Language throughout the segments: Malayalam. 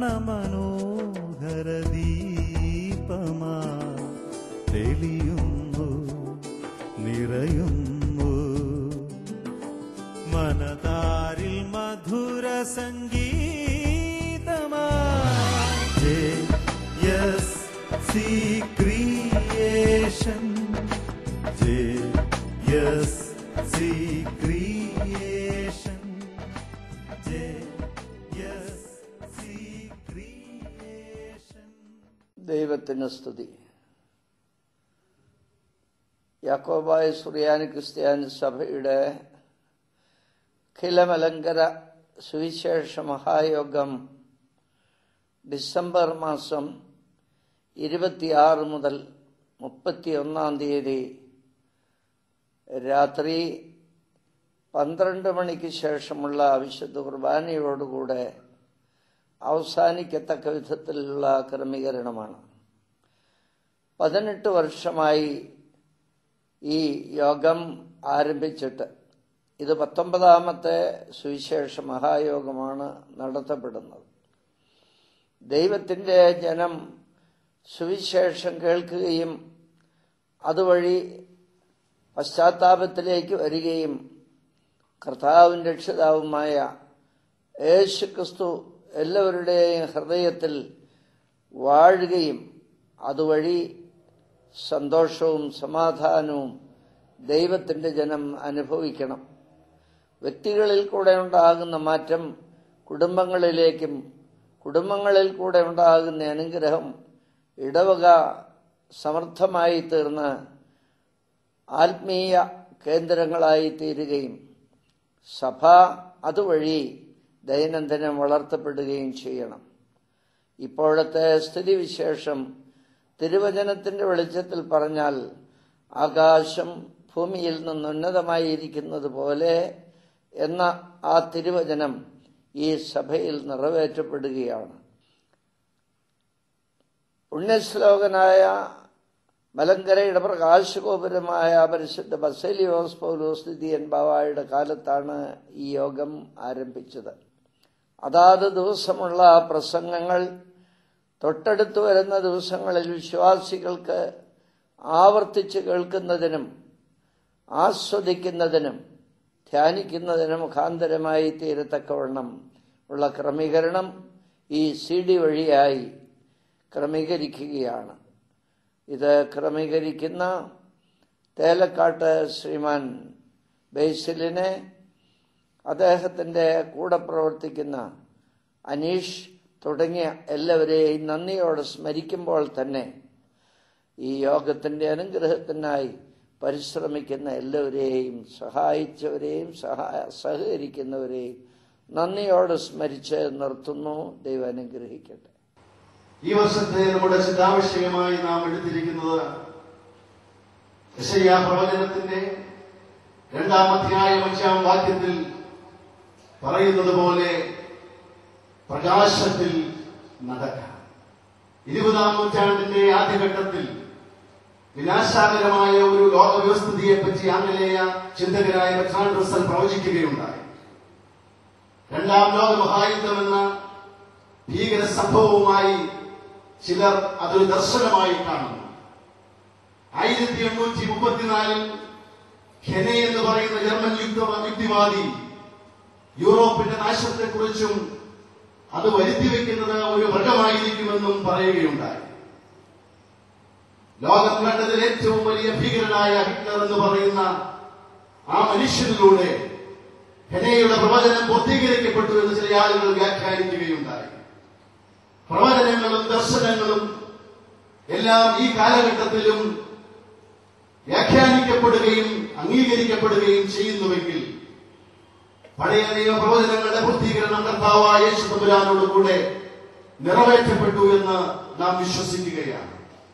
വർണ്ണമനോഹര ദീപമാ തെളിയുന്നു നിറയുന്നു മനതാരിൽ മധുര സംഗീതമാ yes C creation yes C creation yes C creation ദൈവത്തിന് സ്തുതി യാക്കോബായ സുറിയാനി ക്രിസ്ത്യാനി സഭയുടെ ഖിലമലങ്കര സുവിശേഷ മഹായോഗം ഡിസംബർ മാസം ഇരുപത്തിയാറ് മുതൽ മുപ്പത്തിയൊന്നാം തീയതി രാത്രി പന്ത്രണ്ട് മണിക്ക് ശേഷമുള്ള വിശുദ്ധ കുർബാനയോടുകൂടെ അവസാനിക്കത്തക്ക വിധത്തിലുള്ള ക്രമീകരണമാണ് പതിനെട്ട് വർഷമായി ഈ യോഗം ആരംഭിച്ചിട്ട് ഇത് പത്തൊമ്പതാമത്തെ സുവിശേഷ മഹായോഗമാണ് നടത്തപ്പെടുന്നത് ദൈവത്തിൻ്റെ ജനം സുവിശേഷം കേൾക്കുകയും അതുവഴി പശ്ചാത്താപത്തിലേക്ക് വരികയും കർത്താവും രക്ഷിതാവുമായ യേശു ക്രിസ്തു എല്ലാവരുടെയും ഹൃദയത്തിൽ വാഴുകയും അതുവഴി സന്തോഷവും സമാധാനവും ദൈവത്തിൻ്റെ ജനം അനുഭവിക്കണം വ്യക്തികളിൽ കൂടെ ഉണ്ടാകുന്ന മാറ്റം കുടുംബങ്ങളിലേക്കും കുടുംബങ്ങളിൽ കൂടെ ഉണ്ടാകുന്ന അനുഗ്രഹം ഇടവക സമർത്ഥമായി തീർന്ന് ആത്മീയ കേന്ദ്രങ്ങളായി തീരുകയും സഭ അതുവഴി ദൈനംദിനം വളർത്തപ്പെടുകയും ചെയ്യണം ഇപ്പോഴത്തെ സ്ഥിതിവിശേഷം തിരുവചനത്തിന്റെ വെളിച്ചത്തിൽ പറഞ്ഞാൽ ആകാശം ഭൂമിയിൽ നിന്ന് ഉന്നതമായിരിക്കുന്നത് പോലെ എന്ന ആ തിരുവചനം ഈ സഭയിൽ നിറവേറ്റപ്പെടുകയാണ് പുണ്യശ്ലോകനായ മലങ്കരയുടെ പ്രകാശഗോപുരമായ പരിശുദ്ധ ബസേലിയോസ് പൗലോസ് ദിദിയൻ ബാവായുടെ കാലത്താണ് ഈ യോഗം ആരംഭിച്ചത് അതാത് ദിവസമുള്ള പ്രസംഗങ്ങൾ തൊട്ടടുത്ത് വരുന്ന ദിവസങ്ങളിൽ വിശ്വാസികൾക്ക് ആവർത്തിച്ച് കേൾക്കുന്നതിനും ആസ്വദിക്കുന്നതിനും ധ്യാനിക്കുന്നതിനും മുഖാന്തരമായി തീരത്തക്കവണ്ണം ഉള്ള ക്രമീകരണം ഈ സി ഡി വഴിയായി ക്രമീകരിക്കുകയാണ് ഇത് ക്രമീകരിക്കുന്ന തേലക്കാട്ട് ശ്രീമാൻ ബേസിലിനെ അദ്ദേഹത്തിൻ്റെ കൂടെ പ്രവർത്തിക്കുന്ന അനീഷ് തുടങ്ങിയ എല്ലാവരെയും നന്ദിയോടെ സ്മരിക്കുമ്പോൾ തന്നെ ഈ യോഗത്തിൻ്റെ അനുഗ്രഹത്തിനായി പരിശ്രമിക്കുന്ന എല്ലാവരെയും സഹായിച്ചവരെയും സഹായ സഹകരിക്കുന്നവരെയും നന്ദിയോടെ സ്മരിച്ച് നിർത്തുന്നു ദൈവം അനുഗ്രഹിക്കട്ടെ ഈ വർഷത്തെ നമ്മുടെ ചിന്താവിഷയമായി നാം എടുത്തിരിക്കുന്നത് യശയ്യാ പ്രവചനത്തിന്റെ രണ്ടാം അധ്യായം അഞ്ചാം വാക്യത്തിൽ പറയുന്നത് പോലെ പ്രകാശത്തിൽ നടക്കാം ഇരുപതാം നൂറ്റാണ്ടിന്റെ ആദ്യഘട്ടത്തിൽ വിനാശാകരമായ ഒരു ലോകവ്യവസ്ഥിതിയെ പറ്റി ആംഗലേയ ചിന്തകരായ ബെർട്രാൻഡ് റസൽ പ്രവചിക്കുകയുണ്ടായി രണ്ടാം ലോക മഹായുദ്ധം എന്ന ഭീകര സംഭവവുമായി ചിലർ അതൊരു ദർശനമായി കാണുന്നു ആയിരത്തി എണ്ണൂറ്റി മുപ്പത്തിനാലിൽ ഖെനെ എന്ന് പറയുന്ന ജർമ്മൻ യുദ്ധ യുക്തിവാദി യൂറോപ്പിന്റെ നാശത്തെക്കുറിച്ചും അത് വരുത്തി വെക്കുന്നത് ഒരു മൃഗമായിരിക്കുമെന്നും പറയുകയുണ്ടായി ലോകം കണ്ടതിൽ ഏറ്റവും വലിയ ഭീകരനായ ഹിറ്റ്ലർ എന്ന് പറയുന്ന ആ മനുഷ്യനിലൂടെ ഹെനയുടെ പ്രവചനം പൂർത്തീകരിക്കപ്പെട്ടു എന്ന് ചില ആളുകൾ വ്യാഖ്യാനിക്കുകയുണ്ടായി പ്രവചനങ്ങളും ദർശനങ്ങളും എല്ലാം ഈ കാലഘട്ടത്തിലും വ്യാഖ്യാനിക്കപ്പെടുകയും അംഗീകരിക്കപ്പെടുകയും ചെയ്യുന്നുവെങ്കിൽ പഴയ നിയമ പ്രവചനങ്ങളുടെ പൂർത്തീകരണം കർത്താവായ യേശു തമ്പുരാനോട് കൂടെ നിറവേറ്റപ്പെട്ടു എന്ന് നാം വിശ്വസിക്കുകയാണ്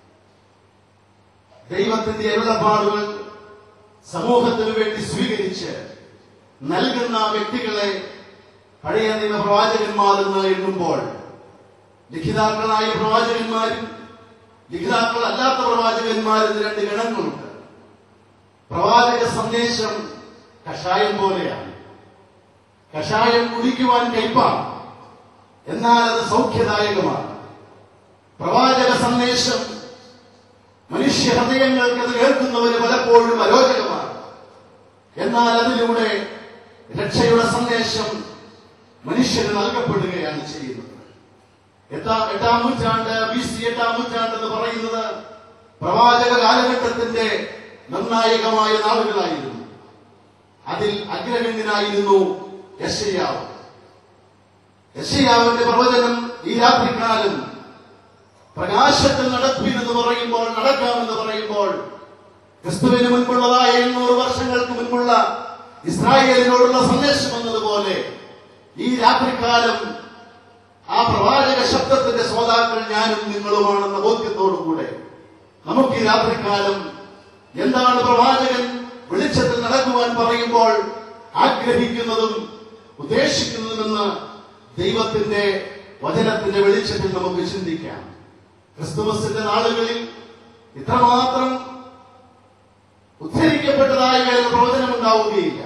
ദൈവത്തിന്റെ അരുളപ്പാടുകൾ സമൂഹത്തിനു വേണ്ടി സ്വീകരിച്ച് നൽകുന്ന വ്യക്തികളെ പഴയ നിയമ പ്രവാചകന്മാരെന്ന് എണ്ണുമ്പോൾ ലിഖിതാക്കളായ പ്രവാചകന്മാരും ലിഖിതാക്കൾ അല്ലാത്ത പ്രവാചകന്മാരെന്ന് രണ്ട് ഗണങ്ങളുണ്ട് പ്രവാചക സന്ദേശം കഷായം പോലെയാണ് കഷായം കുടിക്കുവാൻ കയ്പാണ് എന്നാൽ അത് സൗഖ്യദായകമാണ് പ്രവാചക സന്ദേശം മനുഷ്യ ഹൃദയങ്ങൾക്ക് അത് കേൾക്കുന്നവര് പലപ്പോഴും അരോചകമാണ് എന്നാൽ അതിലൂടെ രക്ഷയുടെ സന്ദേശം മനുഷ്യന് നൽകപ്പെടുകയാണ് ചെയ്യുന്നത് എട്ടാം എട്ടാം നൂറ്റാണ്ട് ബി സി എട്ടാം നൂറ്റാണ്ട് എന്ന് പറയുന്നത് പ്രവാചക കാലഘട്ടത്തിന്റെ നിർണായകമായ നാളുകളായിരുന്നു അതിൽ അഗ്രഗണ്യനായിരുന്നു യശയാവ് യശയാവിന്റെ പ്രവചനം ഈ രാത്രിക്കാലം പ്രകാശത്തിൽ നടപ്പിനെന്ന് പറയുമ്പോൾ നടക്കാമെന്ന് പറയുമ്പോൾ ക്രിസ്തുവിന് മുൻപുള്ളതായ എണ്ണൂറ് വർഷങ്ങൾക്ക് മുൻപുള്ള ഇസ്രായേലിനോടുള്ള സന്ദേശം എന്നതുപോലെ ഈ രാത്രികാലം ആ പ്രവാചക ശബ്ദത്തിന്റെ ശ്രോതാക്കൾ ഞാനും നിങ്ങളുമാണെന്ന ബോധ്യത്തോടുകൂടെ നമുക്ക് ഈ രാത്രികാലം എന്താണ് പ്രവാചകൻ വെളിച്ചത്തിൽ നടക്കുവാൻ പറയുമ്പോൾ ആഗ്രഹിക്കുന്നതും ഉദ്ദേശിക്കുന്നതുമെന്ന് ദൈവത്തിന്റെ വചനത്തിന്റെ വെളിച്ചത്തിൽ നമുക്ക് ചിന്തിക്കാം ക്രിസ്തുമസിന്റെ നാളുകളിൽ ഇത്രമാത്രം ഉദ്ധരിക്കപ്പെട്ടതായ വേറെ പ്രവചനം ഉണ്ടാവുകയില്ല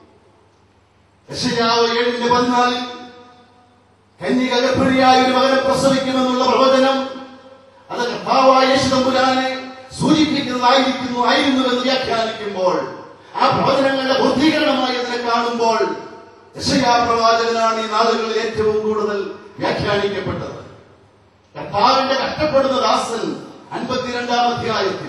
യശയാവ് ഏഴിന്റെ പതിനാലിൽ കന്യക ഗർഭിണിയായ ഒരു മകനെ പ്രസവിക്കുമെന്നുള്ള പ്രവചനം അത് കർത്താവായ യേശു തമ്പുരാനെ സൂചിപ്പിക്കുന്നതായിരിക്കുന്നു ആയിരുന്നുവെന്ന് വ്യാഖ്യാനിക്കുമ്പോൾ ആ പ്രവചനങ്ങളുടെ പൂർത്തീകരണമായി അതിനെ കാണുമ്പോൾ യശയാ പ്രവാചകനാണ് ഈ നാളുകളിൽ ഏറ്റവും കൂടുതൽ വ്യാഖ്യാനിക്കപ്പെട്ടത് കർത്താവിന്റെ കഷ്ടപ്പെടുന്ന ദാസൻ അൻപത്തിരണ്ടാം അധ്യായത്തിൽ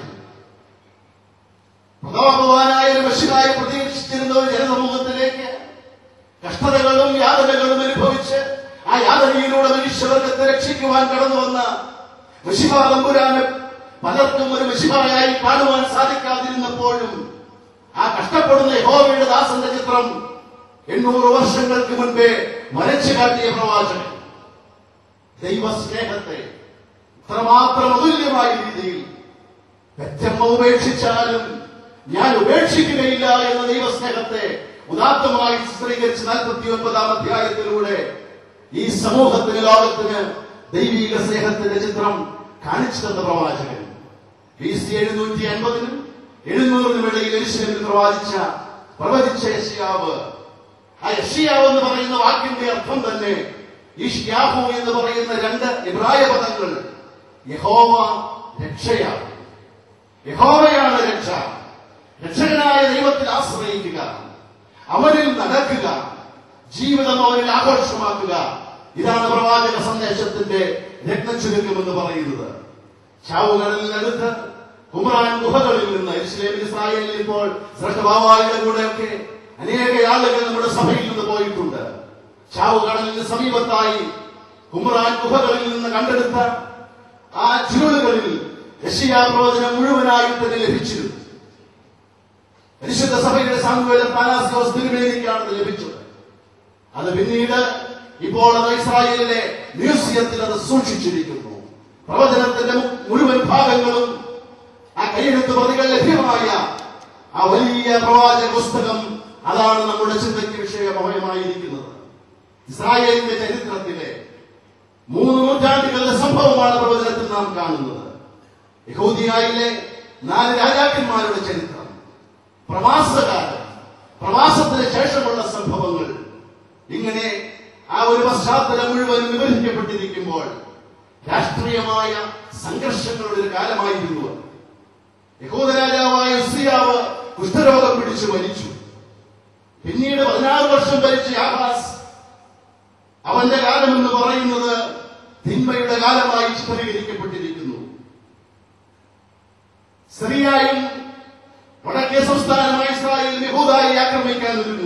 പ്രതാപവാനായ ഒരു മഷിനായി പ്രതീക്ഷിച്ചിരുന്ന ഒരു ജനസമൂഹത്തിലേക്ക് കഷ്ടതകളും യാതനകളും അനുഭവിച്ച് ആ യാതനയിലൂടെ മനുഷ്യവർഗത്തെ രക്ഷിക്കുവാൻ കടന്നു വന്ന മഷിമ തമ്പുരാന് പലർക്കും ഒരു മഷിമയായി കാണുവാൻ സാധിക്കാതിരുന്നപ്പോഴും ആ കഷ്ടപ്പെടുന്ന യഹോവയുടെ ദാസന്റെ ചിത്രം എണ്ണൂറ് വർഷങ്ങൾക്ക് മുൻപേ വരച്ചു കാട്ടിയ പ്രവാചകൻ ദൈവസ്നേഹത്തെ ഇത്രമാത്രം അതുല്യമായ രീതിയിൽ പെറ്റമ്മ ഉപേക്ഷിച്ചാലും ഞാൻ ഉപേക്ഷിക്കുകയില്ല എന്ന ദൈവസ്നേഹത്തെ ഉദാത്തമായി ചിത്രീകരിച്ച് നാൽപ്പത്തി ഒൻപതാം അധ്യായത്തിലൂടെ ഈ സമൂഹത്തിന് ലോകത്തിന് ദൈവിക സ്നേഹത്തിന്റെ ചിത്രം കാണിച്ചു തന്ന പ്രവാചകൻ ബി സി എഴുന്നൂറ്റി അൻപതിനും എഴുന്നൂറിനും ഇടയിൽ എരിശിലമിൽ പ്രവാചിച്ച പ്രവചിച്ച യശിയാവ് ആ യഷിയാവ് എന്ന് പറയുന്ന വാക്കിന്റെ അർത്ഥം തന്നെ ഈഷ്യാഹു എന്ന് പറയുന്ന രണ്ട് ഇബ്രായ പദങ്ങൾ യഹോവ രക്ഷയാണ് യഹോവയാണ് രക്ഷ രക്ഷകനായ ദൈവത്തിൽ ആശ്രയിക്കുക അവനിൽ നടക്കുക ജീവിതം അവനിൽ ആഘോഷമാക്കുക ഇതാണ് പ്രവാചക സന്ദേശത്തിന്റെ രത്നചുരുക്കം എന്ന് പറയുന്നത് ചാവുകളിനടുത്ത് കുമറാൻ ഗുഹകളിൽ നിന്ന് ഇസ്ലേമിൽ ഇസ്രായേലിൽ ഇപ്പോൾ ശ്രദ്ധഭാവായുടെ കൂടെയൊക്കെ അനേക ആളുകൾ നമ്മുടെ സഭയിൽ നിന്ന് പോയിട്ടുണ്ട് ചാവുകടലിന് സമീപത്തായി കുമറാൻ ഗുഹകളിൽ നിന്ന് കണ്ടെടുത്ത ആ ചുരുളുകളിൽ യശിയാ പ്രവചനം മുഴുവനായും തന്നെ ലഭിച്ചിരുന്നു പരിശുദ്ധ സഭയുടെ സാമൂഹ്യ പാലാസിയോസ് തിരുമേനിക്കാണ് അത് ലഭിച്ചത് അത് പിന്നീട് ഇപ്പോൾ അത് ഇസ്രായേലിലെ മ്യൂസിയത്തിൽ അത് സൂക്ഷിച്ചിരിക്കുന്നു പ്രവചനത്തിന്റെ മു- മുഴുവൻ ഭാഗങ്ങളും ആ കൈയെഴുത്ത് പ്രതികൾ ലഭ്യമായ ആ വലിയ പ്രവാചക പുസ്തകം അതാണ് നമ്മുടെ ചിന്തയ്ക്ക് വിഷയമായിരിക്കുന്നത് ഇസ്രായേലിന്റെ ചരിത്രത്തിലെ മൂന്ന് നൂറ്റാണ്ടുകളുടെ സംഭവമാണ് പ്രവചനത്തിൽ നാം കാണുന്നത് യഹൂദിയായിലെ നാല് രാജാക്കന്മാരുടെ ചരിത്രം പ്രവാസകാലം പ്രവാസത്തിന് ശേഷമുള്ള സംഭവങ്ങൾ ഇങ്ങനെ ആ ഒരു പശ്ചാത്തലം മുഴുവൻ വിവരിക്കപ്പെട്ടിരിക്കുമ്പോൾ രാഷ്ട്രീയമായ സംഘർഷങ്ങളുടെ ഒരു കാലമായിരുന്നു അത്. യഹൂദ രാജാവായ ഉസിയാവ് കുഷ്ഠരോഗം പിടിച്ചു മരിച്ചു പിന്നീട് പതിനാറ് വർഷം ഭരിച്ച യാഹാസ് അവന്റെ കാലം എന്ന് പറയുന്നത് തിന്മയുടെ കാലമായി ചിത്രീകരിക്കപ്പെട്ടിരിക്കുന്നു സിറിയായും വടക്കേ സംസ്ഥാനമായ ഇസ്രായേൽ യഹൂദായി ആക്രമിക്കാൻ ഒരുങ്ങുന്നു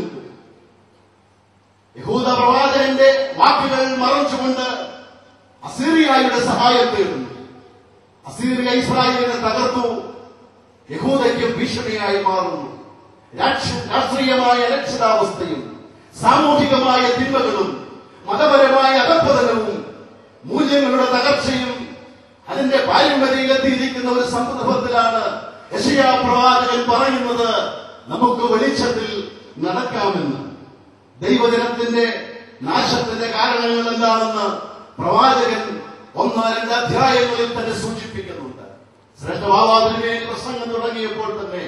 യഹൂദ പ്രവാചകന്റെ വാക്കുകൾ മറച്ചുകൊണ്ട് അസീറിയായുടെ സഹായം തേടുന്നു അസീറിയ ഇസ്രായേലിനെ തകർത്തു യഹൂദയ്ക്ക് ഭീഷണിയായി മാറുന്നു രാക്ഷ- രാഷ്ട്രീയമായ അരക്ഷിതാവസ്ഥയും സാമൂഹികമായ തിന്മകളും മതപരമായ അധപ്പതനവും മൂല്യങ്ങളുടെ തകർച്ചയും അതിന്റെ പാരമ്പര്യത്തിലെത്തിയിരിക്കുന്ന ഒരു സന്ദർഭത്തിലാണ് യശയാ പ്രവാചകൻ പറയുന്നത് നമുക്ക് വെളിച്ചത്തിൽ നടക്കാമെന്ന് ദൈവജനത്തിന്റെ നാശത്തിന്റെ കാരണങ്ങൾ എന്താണെന്ന് പ്രവാചകൻ ഒന്നോ രണ്ട് അധ്യായങ്ങളിൽ തന്നെ സൂചിപ്പിക്കുന്നുണ്ട് ശ്രദ്ധ ബാബാതിരുമേനി പ്രസംഗം തുടങ്ങിയപ്പോൾ തന്നെ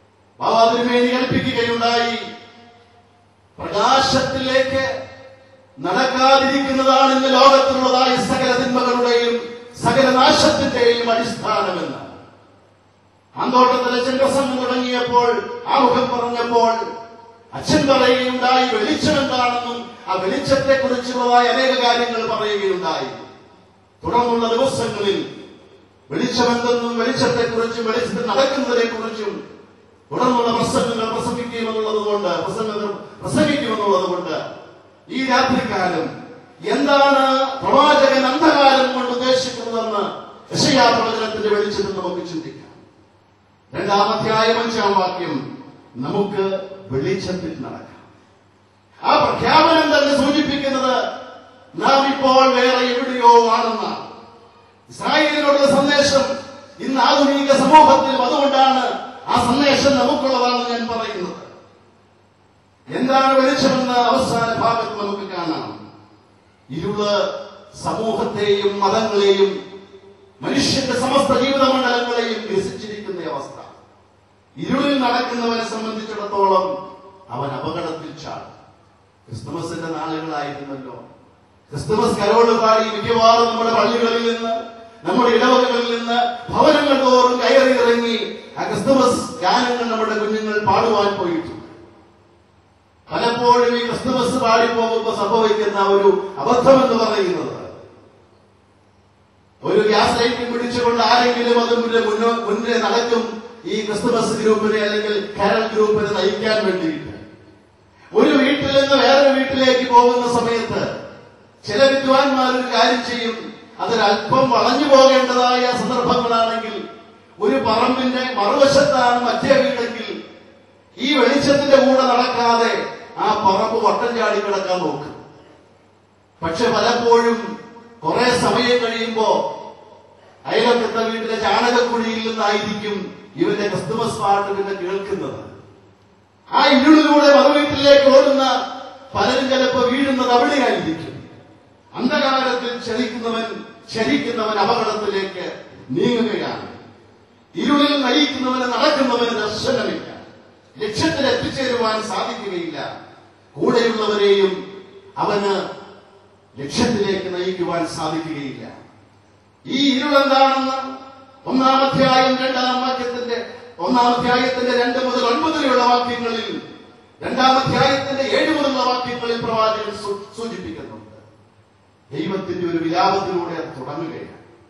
ബാബാതിരുമേനി കൽപ്പിക്കുകയുണ്ടായി പ്രകാശത്തിലേക്ക് നടക്കാതിരിക്കുന്നതാണ് ഇന്ന് ലോകത്തിലുള്ളതായ സകല തിന്മകളുടെയും സകല നാശത്തിന്റെയും അടിസ്ഥാനമെന്ന് ആന്തോട്ടത്തിൽ അച്ഛൻ പ്രസംഗം തുടങ്ങിയപ്പോൾ ആമുഖം പറഞ്ഞപ്പോൾ അച്ഛൻ പറയുകയുണ്ടായി വെളിച്ചം എന്താണെന്നും ആ വെളിച്ചത്തെ കുറിച്ചുള്ളതായ അനേക കാര്യങ്ങൾ പറയുകയുണ്ടായി തുടർന്നുള്ള ദിവസങ്ങളിൽ വെളിച്ചമെന്തെന്നും വെളിച്ചത്തെ കുറിച്ചും വെളിച്ചത്തിൽ നടക്കുന്നതിനെ കുറിച്ചും തുടർന്നുള്ള പ്രസംഗങ്ങൾ പ്രസംഗിക്കുമെന്നുള്ളത് കൊണ്ട് പ്രസംഗങ്ങൾ പ്രസംഗിക്കുമെന്നുള്ളത് കൊണ്ട് ഈ രാത്രികാലം എന്താണ് പ്രവാചകൻ അന്ധകാലം കൊണ്ട് ഉദ്ദേശിക്കുന്നതെന്ന് യശയാ പ്രവചനത്തിന്റെ വെളിച്ചത്തിൽ നമുക്ക് ചിന്തിക്കാം രണ്ടാമധ്യായം അഞ്ചാം വാക്യം നമുക്ക് വെളിച്ചത്തിൽ നടക്കാം ആ പ്രഖ്യാപനം തന്നെ സൂചിപ്പിക്കുന്നത് നാം ഇപ്പോൾ വേറെ എവിടെയോ ആണെന്നാണ് ഇസ്രായേലിനോടുള്ള സന്ദേശം ഇന്ന് ആധുനിക സമൂഹത്തിൽ അതുകൊണ്ടാണ് ആ സന്ദേശം നമുക്കുള്ളതാണെന്ന് ഞാൻ പറയുന്നത് എന്താണ് വെളിച്ചമെന്ന് അവസാന ഭാഗത്ത് നമുക്ക് കാണാം ഇരുള് സമൂഹത്തെയും മതങ്ങളെയും മനുഷ്യന്റെ സമസ്ത ജീവിത മണ്ഡലങ്ങളെയും ഗ്രസിച്ചിരിക്കുന്ന അവസ്ഥ ഇരുളിൽ നടക്കുന്നവനെ സംബന്ധിച്ചിടത്തോളം അവൻ അപകടത്തിൽ ചാടും ക്രിസ്തുമസിന്റെ നാളുകളായിരുന്നല്ലോ ക്രിസ്തുമസ് കരോട് പാടി മിക്കവാറും നമ്മുടെ പള്ളികളിൽ നിന്ന് നമ്മുടെ ഇടവകകളിൽ നിന്ന് ഭവനങ്ങൾ തോറും കയറി ഇറങ്ങി ആ ക്രിസ്തുമസ് ഗാനങ്ങൾ നമ്മുടെ കുഞ്ഞുങ്ങൾ പാടുവാൻ പോയിട്ടുണ്ട് പലപ്പോഴും ഈ ക്രിസ്തുമസ് പാടി പോകുമ്പോൾ സംഭവിക്കുന്ന ഒരു അബദ്ധം എന്ന് പറയുന്നത് ഒരു ഗ്യാസ് ലൈറ്റ് പിടിച്ചുകൊണ്ട് ആരെങ്കിലും അത് മുന്നേ മുന്നോ മുന്നേ നടക്കും ഈ ക്രിസ്തുമസ് ഗ്രൂപ്പിനെ അല്ലെങ്കിൽ കാരൽ ഗ്രൂപ്പിനെ നയിക്കാൻ വേണ്ടിയിട്ട് ഒരു വീട്ടിൽ നിന്ന് വേറൊരു വീട്ടിലേക്ക് പോകുന്ന സമയത്ത് ചില വിദ്വാൻമാർ ഒരു കാര്യം ചെയ്യും അതൊരല്പം വളഞ്ഞു പോകേണ്ടതായ സന്ദർഭങ്ങളാണെങ്കിൽ ഒരു പറമ്പിന്റെ മറുവശത്താണ് മറ്റേ വീടെങ്കിൽ ഈ വെളിച്ചത്തിന്റെ കൂടെ നടക്കാതെ ആ പറമ്പ് വട്ടം ചാടി കിടക്കാൻ നോക്കും പക്ഷെ പലപ്പോഴും കുറെ സമയം കഴിയുമ്പോ അയലക്കത്തെ വീട്ടിലെ ചാണകക്കുഴിയിൽ നിന്നായിരിക്കും ഇവന്റെ ക്രിസ്തുമസ് പാട്ട് പിന്നെ കേൾക്കുന്നത് ആ ഇരുളിലൂടെ മറുവീട്ടിലേക്ക് ഓടുന്ന പലരും ചിലപ്പോ വീഴുന്നത് അവിടെയായിരിക്കും അന്ധകാരത്തിൽ ചലിക്കുന്നവൻ ചലിക്കുന്നവൻ അപകടത്തിലേക്ക് നീങ്ങുകയാണ് ഇരുളിൽ നയിക്കുന്നവന് നടക്കുന്നവന് ദർശനമില്ല ലക്ഷ്യത്തിൽ എത്തിച്ചേരുവാൻ സാധിക്കുകയില്ല കൂടെയുള്ളവരെയും അവന് ലക്ഷ്യത്തിലേക്ക് നയിക്കുവാൻ സാധിക്കുകയില്ല ഈ ഇരുളെന്താണെന്ന് ഒന്നാമധ്യായം രണ്ടാം വാക്യത്തിന്റെ ഒന്നാമധ്യായത്തിന്റെ രണ്ട് മുതൽ ഒൻപത് വരെയുള്ള വാക്യങ്ങളിൽ രണ്ടാമധ്യായത്തിന്റെ ഏഴ് മുതലുള്ള വാക്യങ്ങളിൽ പ്രവാചകൻ സൂ- സൂചിപ്പിക്കുന്നുണ്ട് ദൈവത്തിന്റെ ഒരു വിലാപത്തിലൂടെ അത് തുടങ്ങുകയാണ്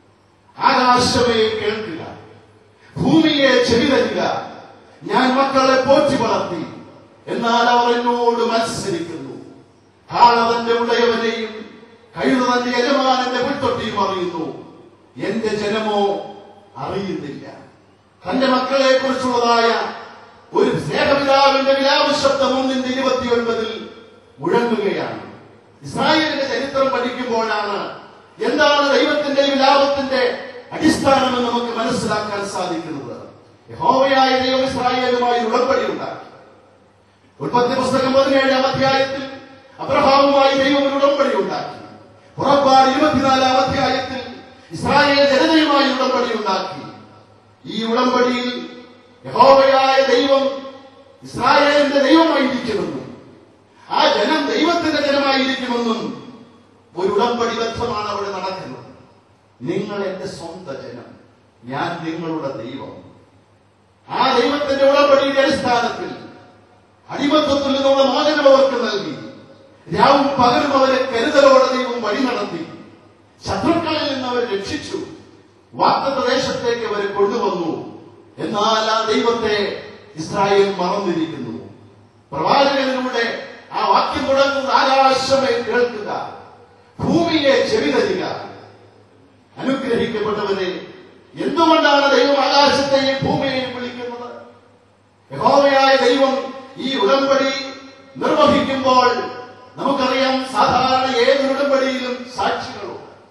ആകാശമേ കേൾക്കുക ഭൂമിയെ ചെവി തരിക ഞാൻ മക്കളെ പോറ്റി വളർത്തി എന്നാൽ അവർ എന്നോട് മത്സരിക്കുന്നു കാളവന്റെ ഉടയവനെയും കഴുത തന്റെ യജമാനന്റെ പുൽത്തൊട്ടിയും അറിയുന്നു എന്റെ ജനമോ അറിയുന്നില്ല തന്റെ മക്കളെ കുറിച്ചുള്ളതായ ഒരു സ്നേഹപിതാവിന്റെ വിലാപ ശബ്ദം ഒന്നിന്റെ ഇരുപത്തിയൊൻപതിൽ മുഴങ്ങുകയാണ് ഇസ്രായേലിന്റെ ചരിത്രം പഠിക്കുമ്പോഴാണ് എന്താണ് ദൈവത്തിന്റെ വിലാപത്തിന്റെ അടിസ്ഥാനമെന്ന് നമുക്ക് മനസ്സിലാക്കാൻ സാധിക്കുന്നത് യഹോവയായ ദൈവം ഇസ്രായേലുമായി ഉടമ്പടി ഉണ്ടാക്കി ഉൽപ്പത്തി പുസ്തകം പതിനേഴാം അധ്യായത്തിൽ അബ്രഹാമുമായി ദൈവം ഒരു ഉടമ്പടി ഉണ്ടാക്കി പുറപ്പാട് ഇരുപത്തിനാലാം അധ്യായത്തിൽ ഇസ്രായേൽ ജനതയുമായി ഉടമ്പടി ഉണ്ടാക്കി ഈ ഉടമ്പടിയിൽ യഹോവയായ ദൈവം ഇസ്രായേലിന്റെ ദൈവമായിരിക്കുമെന്നും ആ ജനം ദൈവത്തിന്റെ ജനമായിരിക്കുമെന്നും ഒരു ഉടമ്പടി ബദ്ധമാണ് അവിടെ നടക്കുന്നത് നിങ്ങൾ എന്റെ സ്വന്തം ജനം ഞാൻ നിങ്ങളുടെ ദൈവം ആ ദൈവത്തിന്റെ ഉടമ്പടിയുടെ അടിസ്ഥാനത്തിൽ അടിമത്വത്തിൽ നിന്നുള്ള മോചനം അവർക്ക് നൽകി രാവും പകലും അവരെ കരുതലോടെ ദൈവം വഴി നടത്തി ശത്രുക്കളിൽ നിന്ന് അവരെ രക്ഷിച്ചു വാക്തത്വ ദേശത്തേക്ക് അവരെ കൊണ്ടുവന്നു എന്നാൽ ആ ദൈവത്തെ ഇസ്രായേൽ മറന്നിരിക്കുന്നു പ്രവാചകനിലൂടെ ആ വാക്യം തുടങ്ങുന്ന ആകാശമേ കേൾക്കുക ഭൂമിയെ ചെവി തരിക അനുഗ്രഹിക്കപ്പെട്ടവരെ എന്തുകൊണ്ടാണ് ദൈവം ആകാശത്തെയും ഭൂമിയെയും വിളിക്കുന്നത് യഹോവയായ ദൈവം ഈ ഉടമ്പടി നിർവഹിക്കുമ്പോൾ നമുക്കറിയാം സാധാരണ ഏതൊരു ഉടമ്പടിയിലും സാക്ഷികളുണ്ട്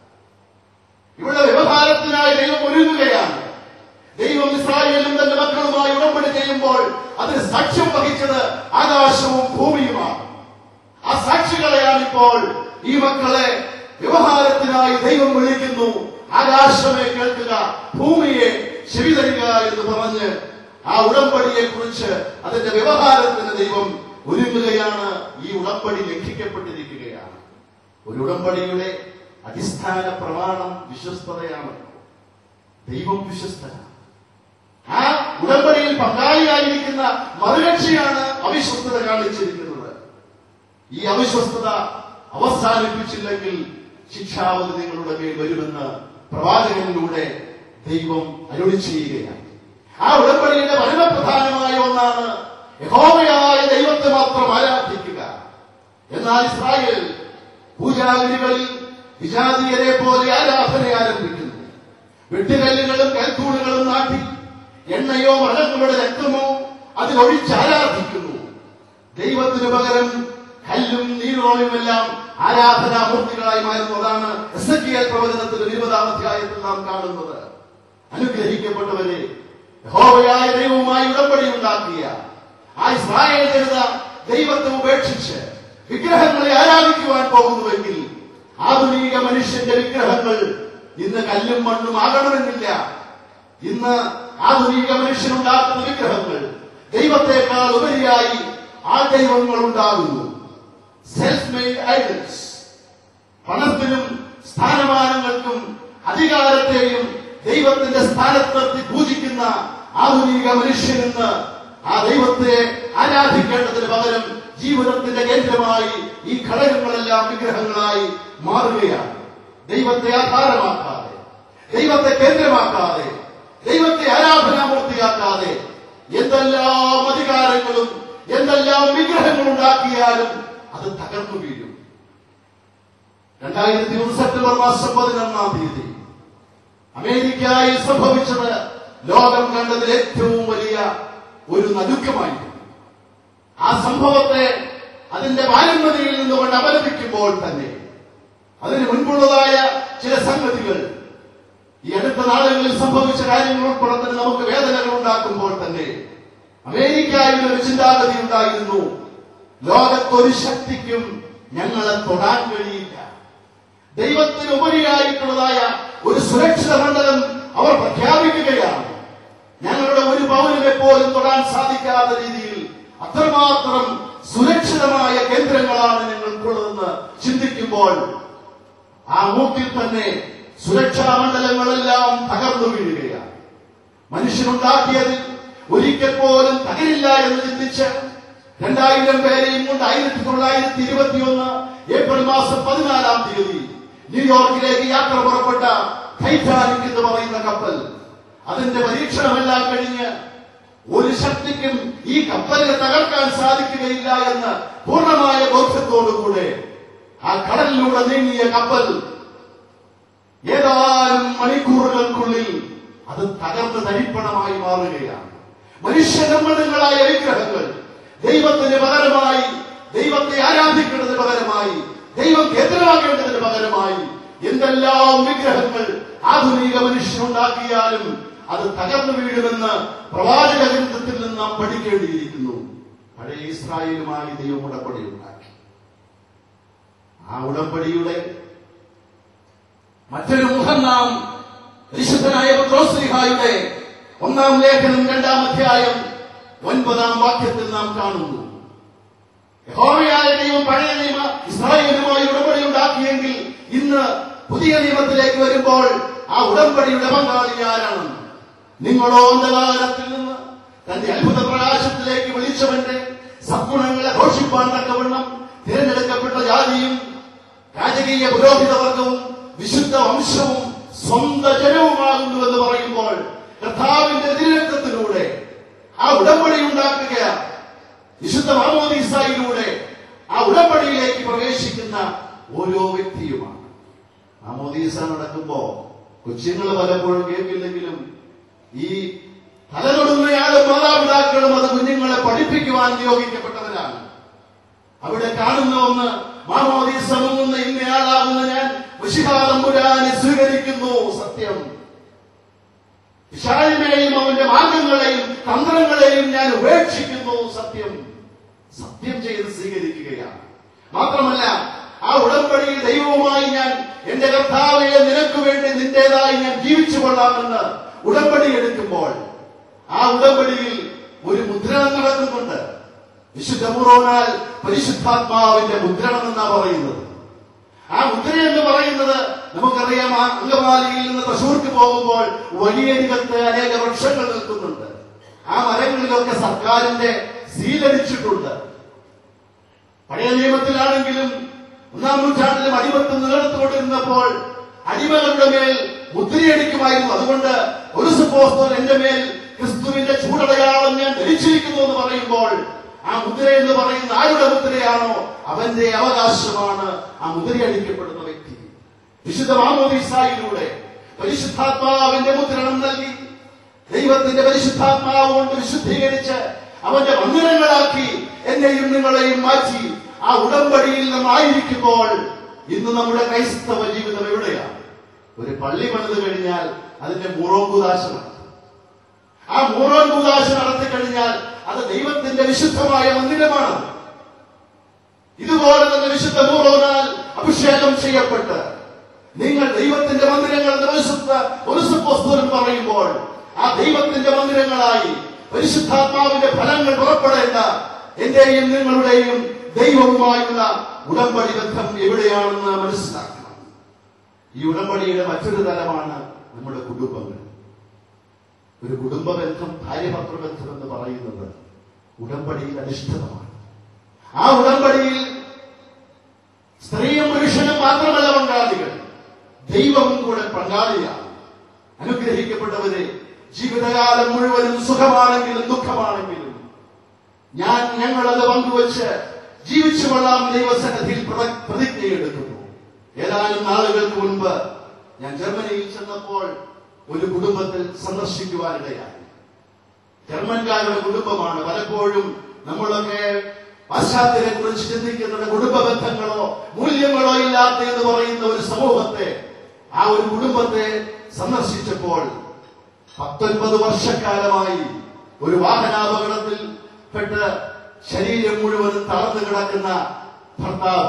ഇവിടെ വ്യവഹാരത്തിനായി ദൈവം ഒരുങ്ങുകയാണ് ദൈവം ഇസ്രായേലും തന്റെ മക്കളുമായി ഉടമ്പടി ചെയ്യുമ്പോൾ അതിന് സാക്ഷ്യം വഹിച്ചത് ആകാശവും ഭൂമിയുമാണ് ആ സാക്ഷികളെയാണ് ഇപ്പോൾ ഈ മക്കളെ വ്യവഹാരത്തിനായി ദൈവം വിളിക്കുന്നു ആകാശമേ കേൾക്കുക ഭൂമിയെ ചെവി തരിക എന്ന് പറഞ്ഞ് ആ ഉടമ്പടിയെ കുറിച്ച് അതിന്റെ വ്യവഹാരത്തിന് ദൈവം ഒരുങ്ങുകയാണ് ഈ ഉടമ്പടി ലംഘിക്കപ്പെട്ടിരിക്കുകയാണ് ഒരു ഉടമ്പടിയുടെ അടിസ്ഥാന പ്രമാണം വിശ്വസ്തതയാണ് ദൈവം വിശ്വസ്തനാണ് ആ ഉടമ്പടിയിൽ പങ്കാളിയായിരിക്കുന്ന മറുകക്ഷിയാണ് അവിശ്വസ്തത കാണിച്ചിരിക്കുന്നത് ഈ അവിശ്വസ്തത അവസാനിപ്പിച്ചില്ലെങ്കിൽ ശിക്ഷാവധി നിങ്ങളുടെ മേൽ വരുമെന്ന് പ്രവാചകനിലൂടെ ദൈവം അരുളി ചെയ്യുകയാണ് ആ ഉടമ്പടിയുടെ പരമപ്രധാനമായ ഒന്നാണ് യഹോവയായ ദൈവത്തെ മാത്രം ആരാധിക്കുക എന്നാൽ ഇസ്രായേൽ പൂജാവിധികളിൽ വിജാതീയരെ പോലെ ആരാധന ആരംഭിക്കുന്നു വെട്ടുകല്ലുകളും കൽത്തൂണുകളും നാട്ടി എണ്ണയോ മൃഗങ്ങളുടെ രക്തമോ അതിലൊഴിച്ച് ആരാധിക്കുന്നു ദൈവത്തിനു പകരം കല്ലും നീരോയുമെല്ലാം ആരാധനാമൂർത്തികളായി മാറുന്നതാണ് എസ് എ കെ പ്രവചനത്തിന്റെ ഇരുപതാം അധ്യായത്തിൽ നാം കാണുന്നത് അനുഗ്രഹിക്കപ്പെട്ടവരെ യഹോവയായ ദൈവവുമായി ഉടമ്പടി ഉണ്ടാക്കിയ ആ ഇസ്രായേൽ ജനത ദൈവത്തെ ഉപേക്ഷിച്ച് വിഗ്രഹങ്ങളെ ആരാധിക്കുവാൻ പോകുന്നുവെങ്കിൽ ആധുനിക മനുഷ്യന്റെ വിഗ്രഹങ്ങൾ ഇന്ന് കല്ലും മണ്ണും ആകണമെന്നില്ല ഇന്ന് ആധുനിക മനുഷ്യനുണ്ടാക്കുന്ന വിഗ്രഹങ്ങൾ ദൈവത്തെക്കാൾ ഉപരിയായി ആ ദൈവങ്ങൾ ഉണ്ടാകുന്നു സെൽഫ് മെയ്ഡ് ഐഡൽസ് പണത്തിനും സ്ഥാനമാനങ്ങൾക്കും അധികാരത്തെയും ദൈവത്തിന്റെ സ്ഥാനത്ത് നിർത്തി പൂജിക്കുന്ന ആധുനിക മനുഷ്യനെന്ന് ആ ദൈവത്തെ ആരാധിക്കേണ്ടതിന് പകരം ജീവിതത്തിന്റെ കേന്ദ്രമായി ഈ ഘടകങ്ങളെല്ലാം വിഗ്രഹങ്ങളായി മാറുകയാണ് ദൈവത്തെ ആധാരമാക്കാതെ ദൈവത്തെ കേന്ദ്രമാക്കാതെ ദൈവത്തെ ആരാധനാമൂർത്തിയാക്കാതെ എന്തെല്ലാം അധികാരങ്ങളും എന്തെല്ലാം വിഗ്രഹങ്ങൾ ഉണ്ടാക്കിയാലും അത് തകർന്നു വീഴും രണ്ടായിരത്തി ഒന്ന് സെപ്റ്റംബർ മാസം പതിനൊന്നാം തീയതി അമേരിക്കയിൽ സംഭവിച്ചത് ലോകം കണ്ടതിൽ ഏറ്റവും വലിയ ഒരു നടുക്കമായിരുന്നു ആ സംഭവത്തെ അതിന്റെ പാരമ്പര്യയിൽ നിന്നുകൊണ്ട് അപലപിക്കുമ്പോൾ തന്നെ അതിന് മുൻപുള്ളതായ ചില സംഗതികൾ ഈ അടുത്ത നാളുകളിൽ സംഭവിച്ച കാര്യങ്ങൾ ഉൾപ്പെടെ തന്നെ നമുക്ക് വേദനകൾ ഉണ്ടാക്കുമ്പോൾ തന്നെ അമേരിക്കയിൽ ഒരു ചിന്താഗതി ഉണ്ടായിരുന്നു ലോകത്തൊരു ശക്തിക്കും ഞങ്ങളെ തൊടാൻ കഴിയില്ല ദൈവത്തിന് ഉപരിയായിട്ടുള്ളതായ ഒരു സുരക്ഷിത മണ്ഡലം അവർ പ്രഖ്യാപിക്കുകയാണ് ഞങ്ങളുടെ ഒരു പൗരനെ പോലും തൊടാൻ സാധിക്കാത്ത രീതിയിൽ അത്രമാത്രം സുരക്ഷിതമായ കേന്ദ്രങ്ങളാണ് ഞങ്ങൾക്കുള്ളതെന്ന് ചിന്തിക്കുമ്പോൾ ആ മൂക്കിൽ തന്നെ സുരക്ഷാ മണ്ഡലങ്ങളെല്ലാം തകർന്നു വീഴുകയാണ് മനുഷ്യനുണ്ടാക്കിയത് ഒരിക്കൽ പോലും തകരില്ല എന്ന് ചിന്തിച്ച് രണ്ടായിരം പേരെയും കൊണ്ട് ആയിരത്തി തൊള്ളായിരത്തി ഇരുപത്തിയൊന്ന് ഏപ്രിൽ മാസം പതിനാലാം തീയതി ന്യൂയോർക്കിലേക്ക് യാത്ര പുറപ്പെട്ട ടൈറ്റാനിക് എന്ന് പറയുന്ന കപ്പൽ അതിന്റെ പരീക്ഷണമെല്ലാം കഴിഞ്ഞ് ഒരു ശക്തിക്കും ഈ കപ്പലിനെ തകർക്കാൻ സാധിക്കുകയില്ല എന്ന് പൂർണ്ണമായ ബോധ്യത്തോടുകൂടെ ആ കടലിലൂടെ നീങ്ങിയ കപ്പൽ ഏതാനും മണിക്കൂറുകൾക്കുള്ളിൽ അത് തകർന്ന് തരിപ്പണമായി മാറുകയാണ് മനുഷ്യനിർമ്മിതങ്ങളായ വിഗ്രഹങ്ങൾ ദൈവത്തിന് പകരമായി ദൈവത്തെ ആരാധിക്കുന്നതിന് പകരമായി ദൈവം കേന്ദ്രമാക്കേണ്ടതിന് പകരമായി എന്തെല്ലാം വിഗ്രഹങ്ങൾ ആധുനിക മനുഷ്യനുണ്ടാക്കിയാലും അത് തകർന്നു വീഴുമെന്ന് പ്രവാചക ഗ്രന്ഥത്തിൽ നിന്ന് നാം പഠിക്കേണ്ടിയിരിക്കുന്നു പഴയ ഇസ്രായേലുമായി ദൈവം ഉടമ്പടി ഉണ്ടാക്കി ആ ഉടമ്പടിയുടെ മറ്റൊരു മുഖം നാം പരിശുദ്ധനായ പത്രോസ്ലിഹായുടെ ഒന്നാം ലേഖനം രണ്ടാം അധ്യായം ഒൻപതാം വാക്യത്തിൽ നാം കാണുന്നു യഹോവയായ ദൈവം പഴയ നിയമ ഇസ്രായേലുമായി ഉടമ്പടി ഉണ്ടാക്കിയെങ്കിൽ ഇന്ന് പുതിയ നിയമത്തിലേക്ക് വരുമ്പോൾ ആ ഉടമ്പടിയുടെ പങ്കാളി ആരാണ് നിങ്ങളോ അന്ധകാരത്തിൽ നിന്ന് തന്റെ അത്ഭുത പ്രകാശത്തിലേക്ക് വിളിച്ചവന്റെ സദ്ഗുണങ്ങളെ ഘോഷിപ്പാൻ തക്കവണ്ണം തിരഞ്ഞെടുക്കപ്പെട്ട ജാതിയും രാജകീയ പുരോഹിത വർഗവും വിശുദ്ധ വംശവും സ്വന്ത ജനവുമാകുന്നു എന്ന് പറയുമ്പോൾ കർത്താവിന്റെ തിരുരക്തത്തിലൂടെ ആ ഉടമ്പടി ഉണ്ടാക്കുകയാണ് വിശുദ്ധ മാമോദീസായിലൂടെ ആ ഉടമ്പടിയിലേക്ക് പ്രവേശിക്കുന്ന ഓരോ വ്യക്തിയുമാണ് മാമോദീസ നടക്കുമ്പോ കൊച്ചുങ്ങൾ പലപ്പോഴും കേൾക്കില്ലെങ്കിലും ഈ തലതൊടുന്നയാളും മാതാപിതാക്കളും അത് കുഞ്ഞുങ്ങളെ പഠിപ്പിക്കുവാൻ നിയോഗിക്കപ്പെട്ടവരാണ് അവിടെ കാണുന്ന ഒന്ന് മാമോദീസ മുങ്ങുന്ന ഇന്നയാളാകുന്ന ഞാൻ വിശിഹാതമ്പുരാനെ സ്വീകരിക്കുന്നു സത്യം വിശാലിനെയും അവന്റെ മാർഗങ്ങളെയും തന്ത്രങ്ങളെയും ഞാൻ ഉപേക്ഷിക്കുന്നു സത്യം സത്യം ചെയ്ത് സ്വീകരിക്കുകയാണ് മാത്രമല്ല ആ ഉടമ്പടിയിൽ ദൈവവുമായി ഞാൻ എന്റെ കർത്താവെ നിനക്ക് വേണ്ടി നിന്റേതായി ഞാൻ ജീവിച്ചു കൊള്ളാമെന്ന് ഉടമ്പടി എടുക്കുമ്പോൾ ആ ഉടമ്പടിയിൽ ഒരു മുദ്രണം നടക്കുന്നുണ്ട് വിശുദ്ധ മുറോനാൽ പരിശുദ്ധാത്മാവിന്റെ മുദ്രണം എന്നാ പറയുന്നത് ആ മുദ്ര എന്ന് പറയുന്നത് നമുക്കറിയാം ആ അങ്കമാലിയിൽ നിന്ന് തൃശൂർക്ക് പോകുമ്പോൾ വഴിയരികത്ത് അനേക വൃക്ഷങ്ങൾ നിൽക്കുന്നുണ്ട് ആ മരങ്ങളിലൊക്കെ സർക്കാരിന്റെ സീലടിച്ചിട്ടുണ്ട് പഴയ നിയമത്തിലാണെങ്കിലും ഒന്നാം നൂറ്റാണ്ടിലും അടിമത്തം നിലനിർത്തുകൊണ്ടിരുന്നപ്പോൾ അടിമകളുടെ മേൽ മുദ്രയടിക്കുമായിരുന്നു അതുകൊണ്ട് ഒരു സുപ്പോസ്തോൽ എന്റെ മേൽ ക്രിസ്തുവിന്റെ ചൂടടയാളം ഞാൻ ധരിച്ചിരിക്കുന്നു എന്ന് പറയുമ്പോൾ ആ മുദ്ര എന്ന് പറയുന്ന ആരുടെ മുദ്രയാണോ അവന്റെ അവകാശമാണ് ആ മുദ്രയടിക്കപ്പെടുന്ന വ്യക്തി വിശുദ്ധ മാമോദീസായിലൂടെ പരിശുദ്ധാത്മാവിന്റെ മുദ്രണം നൽകി ദൈവത്തിന്റെ പരിശുദ്ധാത്മാവ് കൊണ്ട് വിശുദ്ധീകരിച്ച് അവന്റെ മന്ദിരങ്ങളാക്കി എന്നെയും നിങ്ങളെയും മാറ്റി ആ ഉടമ്പടിയിൽ നാം ആയിരിക്കുമ്പോൾ ഇന്ന് നമ്മുടെ ക്രൈസ്തവ ജീവിതം എവിടെയാണ് ഒരു പള്ളി പണിത് കഴിഞ്ഞാൽ അതിന്റെ മൂറോങ്കുദാശ നടത്തും ആ മൂറോങ്കുദാശ നടത്തി കഴിഞ്ഞാൽ അത് ദൈവത്തിന്റെ വിശുദ്ധമായ മന്ദിരമാണ് ഇതുപോലെ തന്നെ വിശുദ്ധ മൂറോനാൽ അഭിഷേകം ചെയ്യപ്പെട്ട് നിങ്ങൾ ദൈവത്തിന്റെ മന്ദിരങ്ങൾ എന്ന് പരിശുദ്ധ പുസ്തകം പറയുമ്പോൾ ആ ദൈവത്തിന്റെ മന്ദിരങ്ങളായി പരിശുദ്ധാത്മാവിന്റെ ഫലങ്ങൾ പുറപ്പെടേണ്ട എന്റെയും നിങ്ങളുടെയും ദൈവവുമായുള്ള ഉടമ്പടി ബന്ധം എവിടെയാണെന്ന് മനസ്സിലാക്കണം ഈ ഉടമ്പടിയുടെ മറ്റൊരു തലമാണ് നമ്മുടെ കുടുംബങ്ങൾ ഒരു കുടുംബ ബന്ധം ഭാര്യഭർത്തൃ ബന്ധം എന്ന് പറയുന്നത് ഉടമ്പടിയിൽ അധിഷ്ഠിതമാണ് ആ ഉടമ്പടിയിൽ സ്ത്രീയും പുരുഷനും മാത്രമല്ല പങ്കാളികൾ ദൈവവും കൂടെ പങ്കാളിയാണ് അനുഗ്രഹിക്കപ്പെട്ടവരെ ജീവിതകാലം മുഴുവനും സുഖമാണെങ്കിലും ദുഃഖമാണെങ്കിലും ഞാൻ ഞങ്ങളത് പങ്കുവച്ച് ജീവിച്ചു കൊള്ളാം ദൈവസന്നിധിയിൽ പ്ര- പ്രതിജ്ഞയെടുക്കുന്നു ഏതാനും നാളുകൾക്ക് മുൻപ് ഞാൻ ജർമ്മനിയിൽ ചെന്നപ്പോൾ ഒരു കുടുംബത്തിൽ സന്ദർശിക്കുവാനിടയായി ജർമ്മൻകാരുടെ കുടുംബമാണ് പലപ്പോഴും നമ്മളൊക്കെ പാശ്ചാത്യരെ കുറിച്ച് ചിന്തിക്കുന്നത് കുടുംബ ബന്ധങ്ങളോ മൂല്യങ്ങളോ ഇല്ലാത്ത എന്ന് പറയുന്ന ഒരു സമൂഹത്തെ ആ ഒരു കുടുംബത്തെ സന്ദർശിച്ചപ്പോൾ പത്തൊൻപത് വർഷക്കാലമായി ഒരു വാഹനാപകടത്തിൽ പെട്ട് ശരീരം മുഴുവനും തളർന്നു കിടക്കുന്ന ഭർത്താവ്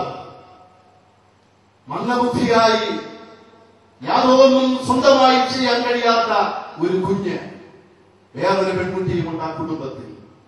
മന്ദബുദ്ധിയായി യാതൊന്നും സ്വന്തമായി ചെയ്യാൻ കഴിയാത്ത ഒരു കുഞ്ഞ് വേറൊരു പെൺകുട്ടിയുമുണ്ട് ആ കുടുംബത്തിൽ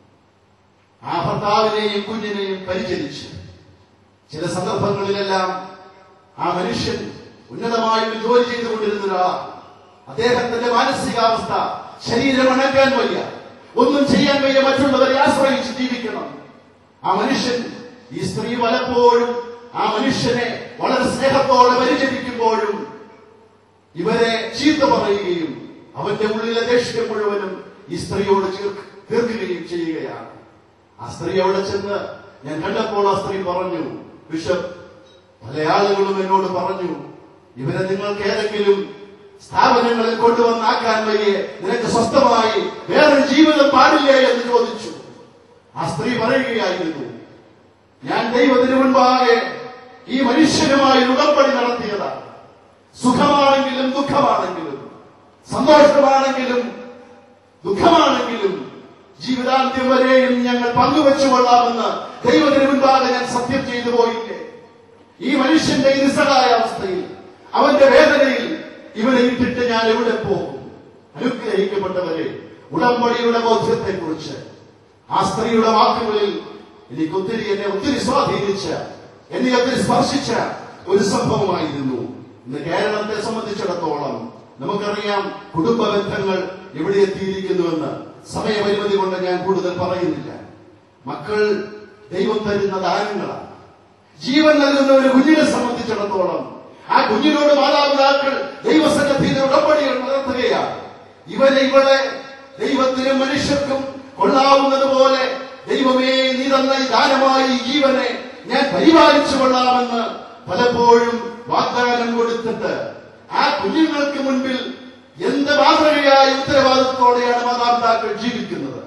ആ ഭർത്താവിനെയും കുഞ്ഞിനെയും പരിചരിച്ച് ചില സന്ദർഭങ്ങളിലെല്ലാം ആ മനുഷ്യൻ ഉന്നതമായ ഒരു ജോലി ചെയ്തുകൊണ്ടിരുന്ന ഒരാൾ അദ്ദേഹത്തിന്റെ മാനസികാവസ്ഥ ശരീരം അണക്കാൻ വയ്യ ഒന്നും ചെയ്യാൻ വയ്യ മറ്റുള്ളവരെ ആശ്രയിച്ച് ജീവിക്കണം ആ മനുഷ്യൻ ഈ സ്ത്രീ പലപ്പോഴും ആ മനുഷ്യനെ വളരെ സ്നേഹത്തോടെ പരിചരിക്കുമ്പോഴും ഇവരെ ചീത്ത പറയുകയും അവന്റെ ഉള്ളിലെ ദേഷ്യം മുഴുവനും ഈ സ്ത്രീയോട് ചേർക്ക് തീർക്കുകയും ചെയ്യുകയാണ് ആ സ്ത്രീ അവിടെ ചെന്ന് ഞാൻ കണ്ടപ്പോൾ ആ സ്ത്രീ പറഞ്ഞു ബിഷപ്പ് പല ആളുകളും എന്നോട് പറഞ്ഞു ഇവരെ നിങ്ങൾക്ക് ഏതെങ്കിലും സ്ഥാപനങ്ങളിൽ കൊണ്ടുവന്നാക്കാൻ വയ്യേ നിനക്ക് സ്വസ്ഥമായി വേറൊരു ജീവിതം പാടില്ലേ എന്ന് ചോദിച്ചു ആ സ്ത്രീ പറയുകയായിരുന്നു ഞാൻ ദൈവത്തിന് മുൻപാകെ ഈ മനുഷ്യനുമായി ഉടമ്പടി നടത്തിയതാണ് സുഖമാണെങ്കിലും ദുഃഖമാണെങ്കിലും സന്തോഷമാണെങ്കിലും ദുഃഖമാണെങ്കിലും ജീവിതാന്ത്യം വരെയും ഞങ്ങൾ പങ്കുവെച്ചു കൊള്ളാമെന്ന് ദൈവത്തിന് മുൻപാകെ ഞാൻ സത്യം ചെയ്തു പോയില്ലേ ഈ മനുഷ്യന്റെ ഈ നിസ്സഹായ അവസ്ഥയിൽ അവന്റെ വേദനയിൽ ഇവനെ ഇട്ടിട്ട് ഞാൻ എവിടെ പോകും അനുഗ്രഹിക്കപ്പെട്ടവരെ ഉടമ്പടിയുടെ ബോധ്യത്തെ കുറിച്ച് ആ സ്ത്രീയുടെ വാക്കുകളിൽ എനിക്ക് ഒത്തിരി എന്നെ ഒത്തിരി സ്വാധീനിച്ച എന്നെ ഒത്തിരി സ്പർശിച്ച ഒരു സംഭവമായിരുന്നു ഇന്ന് കേരളത്തെ സംബന്ധിച്ചിടത്തോളം നമുക്കറിയാം കുടുംബ ബന്ധങ്ങൾ എവിടെ എത്തിയിരിക്കുന്നുവെന്ന് സമയപരിമിതി കൊണ്ട് ഞാൻ കൂടുതൽ പറയുന്നില്ല മക്കൾ ദൈവം തരുന്ന ദാനങ്ങളാണ് ജീവൻ നൽകുന്ന ഒരു കുഞ്ഞിനെ സംബന്ധിച്ചിടത്തോളം ആ കുഞ്ഞിനോട് മാതാപിതാക്കൾ ദൈവസന്നിധിയിൽ ഉടമ്പടികൾ നടത്തുകയാണ് ഇവനെ ഇവളെ ദൈവത്തിനും മനുഷ്യർക്കും കൊള്ളാവുന്നത് പോലെ ദൈവമേ നീ തന്ന ഈ ദാനമായി ഈ ജീവനെ ഞാൻ പരിപാലിച്ചു കൊള്ളാമെന്ന് പലപ്പോഴും വാഗ്ദാനം കൊടുത്തിട്ട് ആ കുഞ്ഞുങ്ങൾക്ക് മുൻപിൽ എന്ത് മാതൃകയായ ഉത്തരവാദിത്വത്തോടെയാണ് മാതാപിതാക്കൾ ജീവിക്കുന്നത്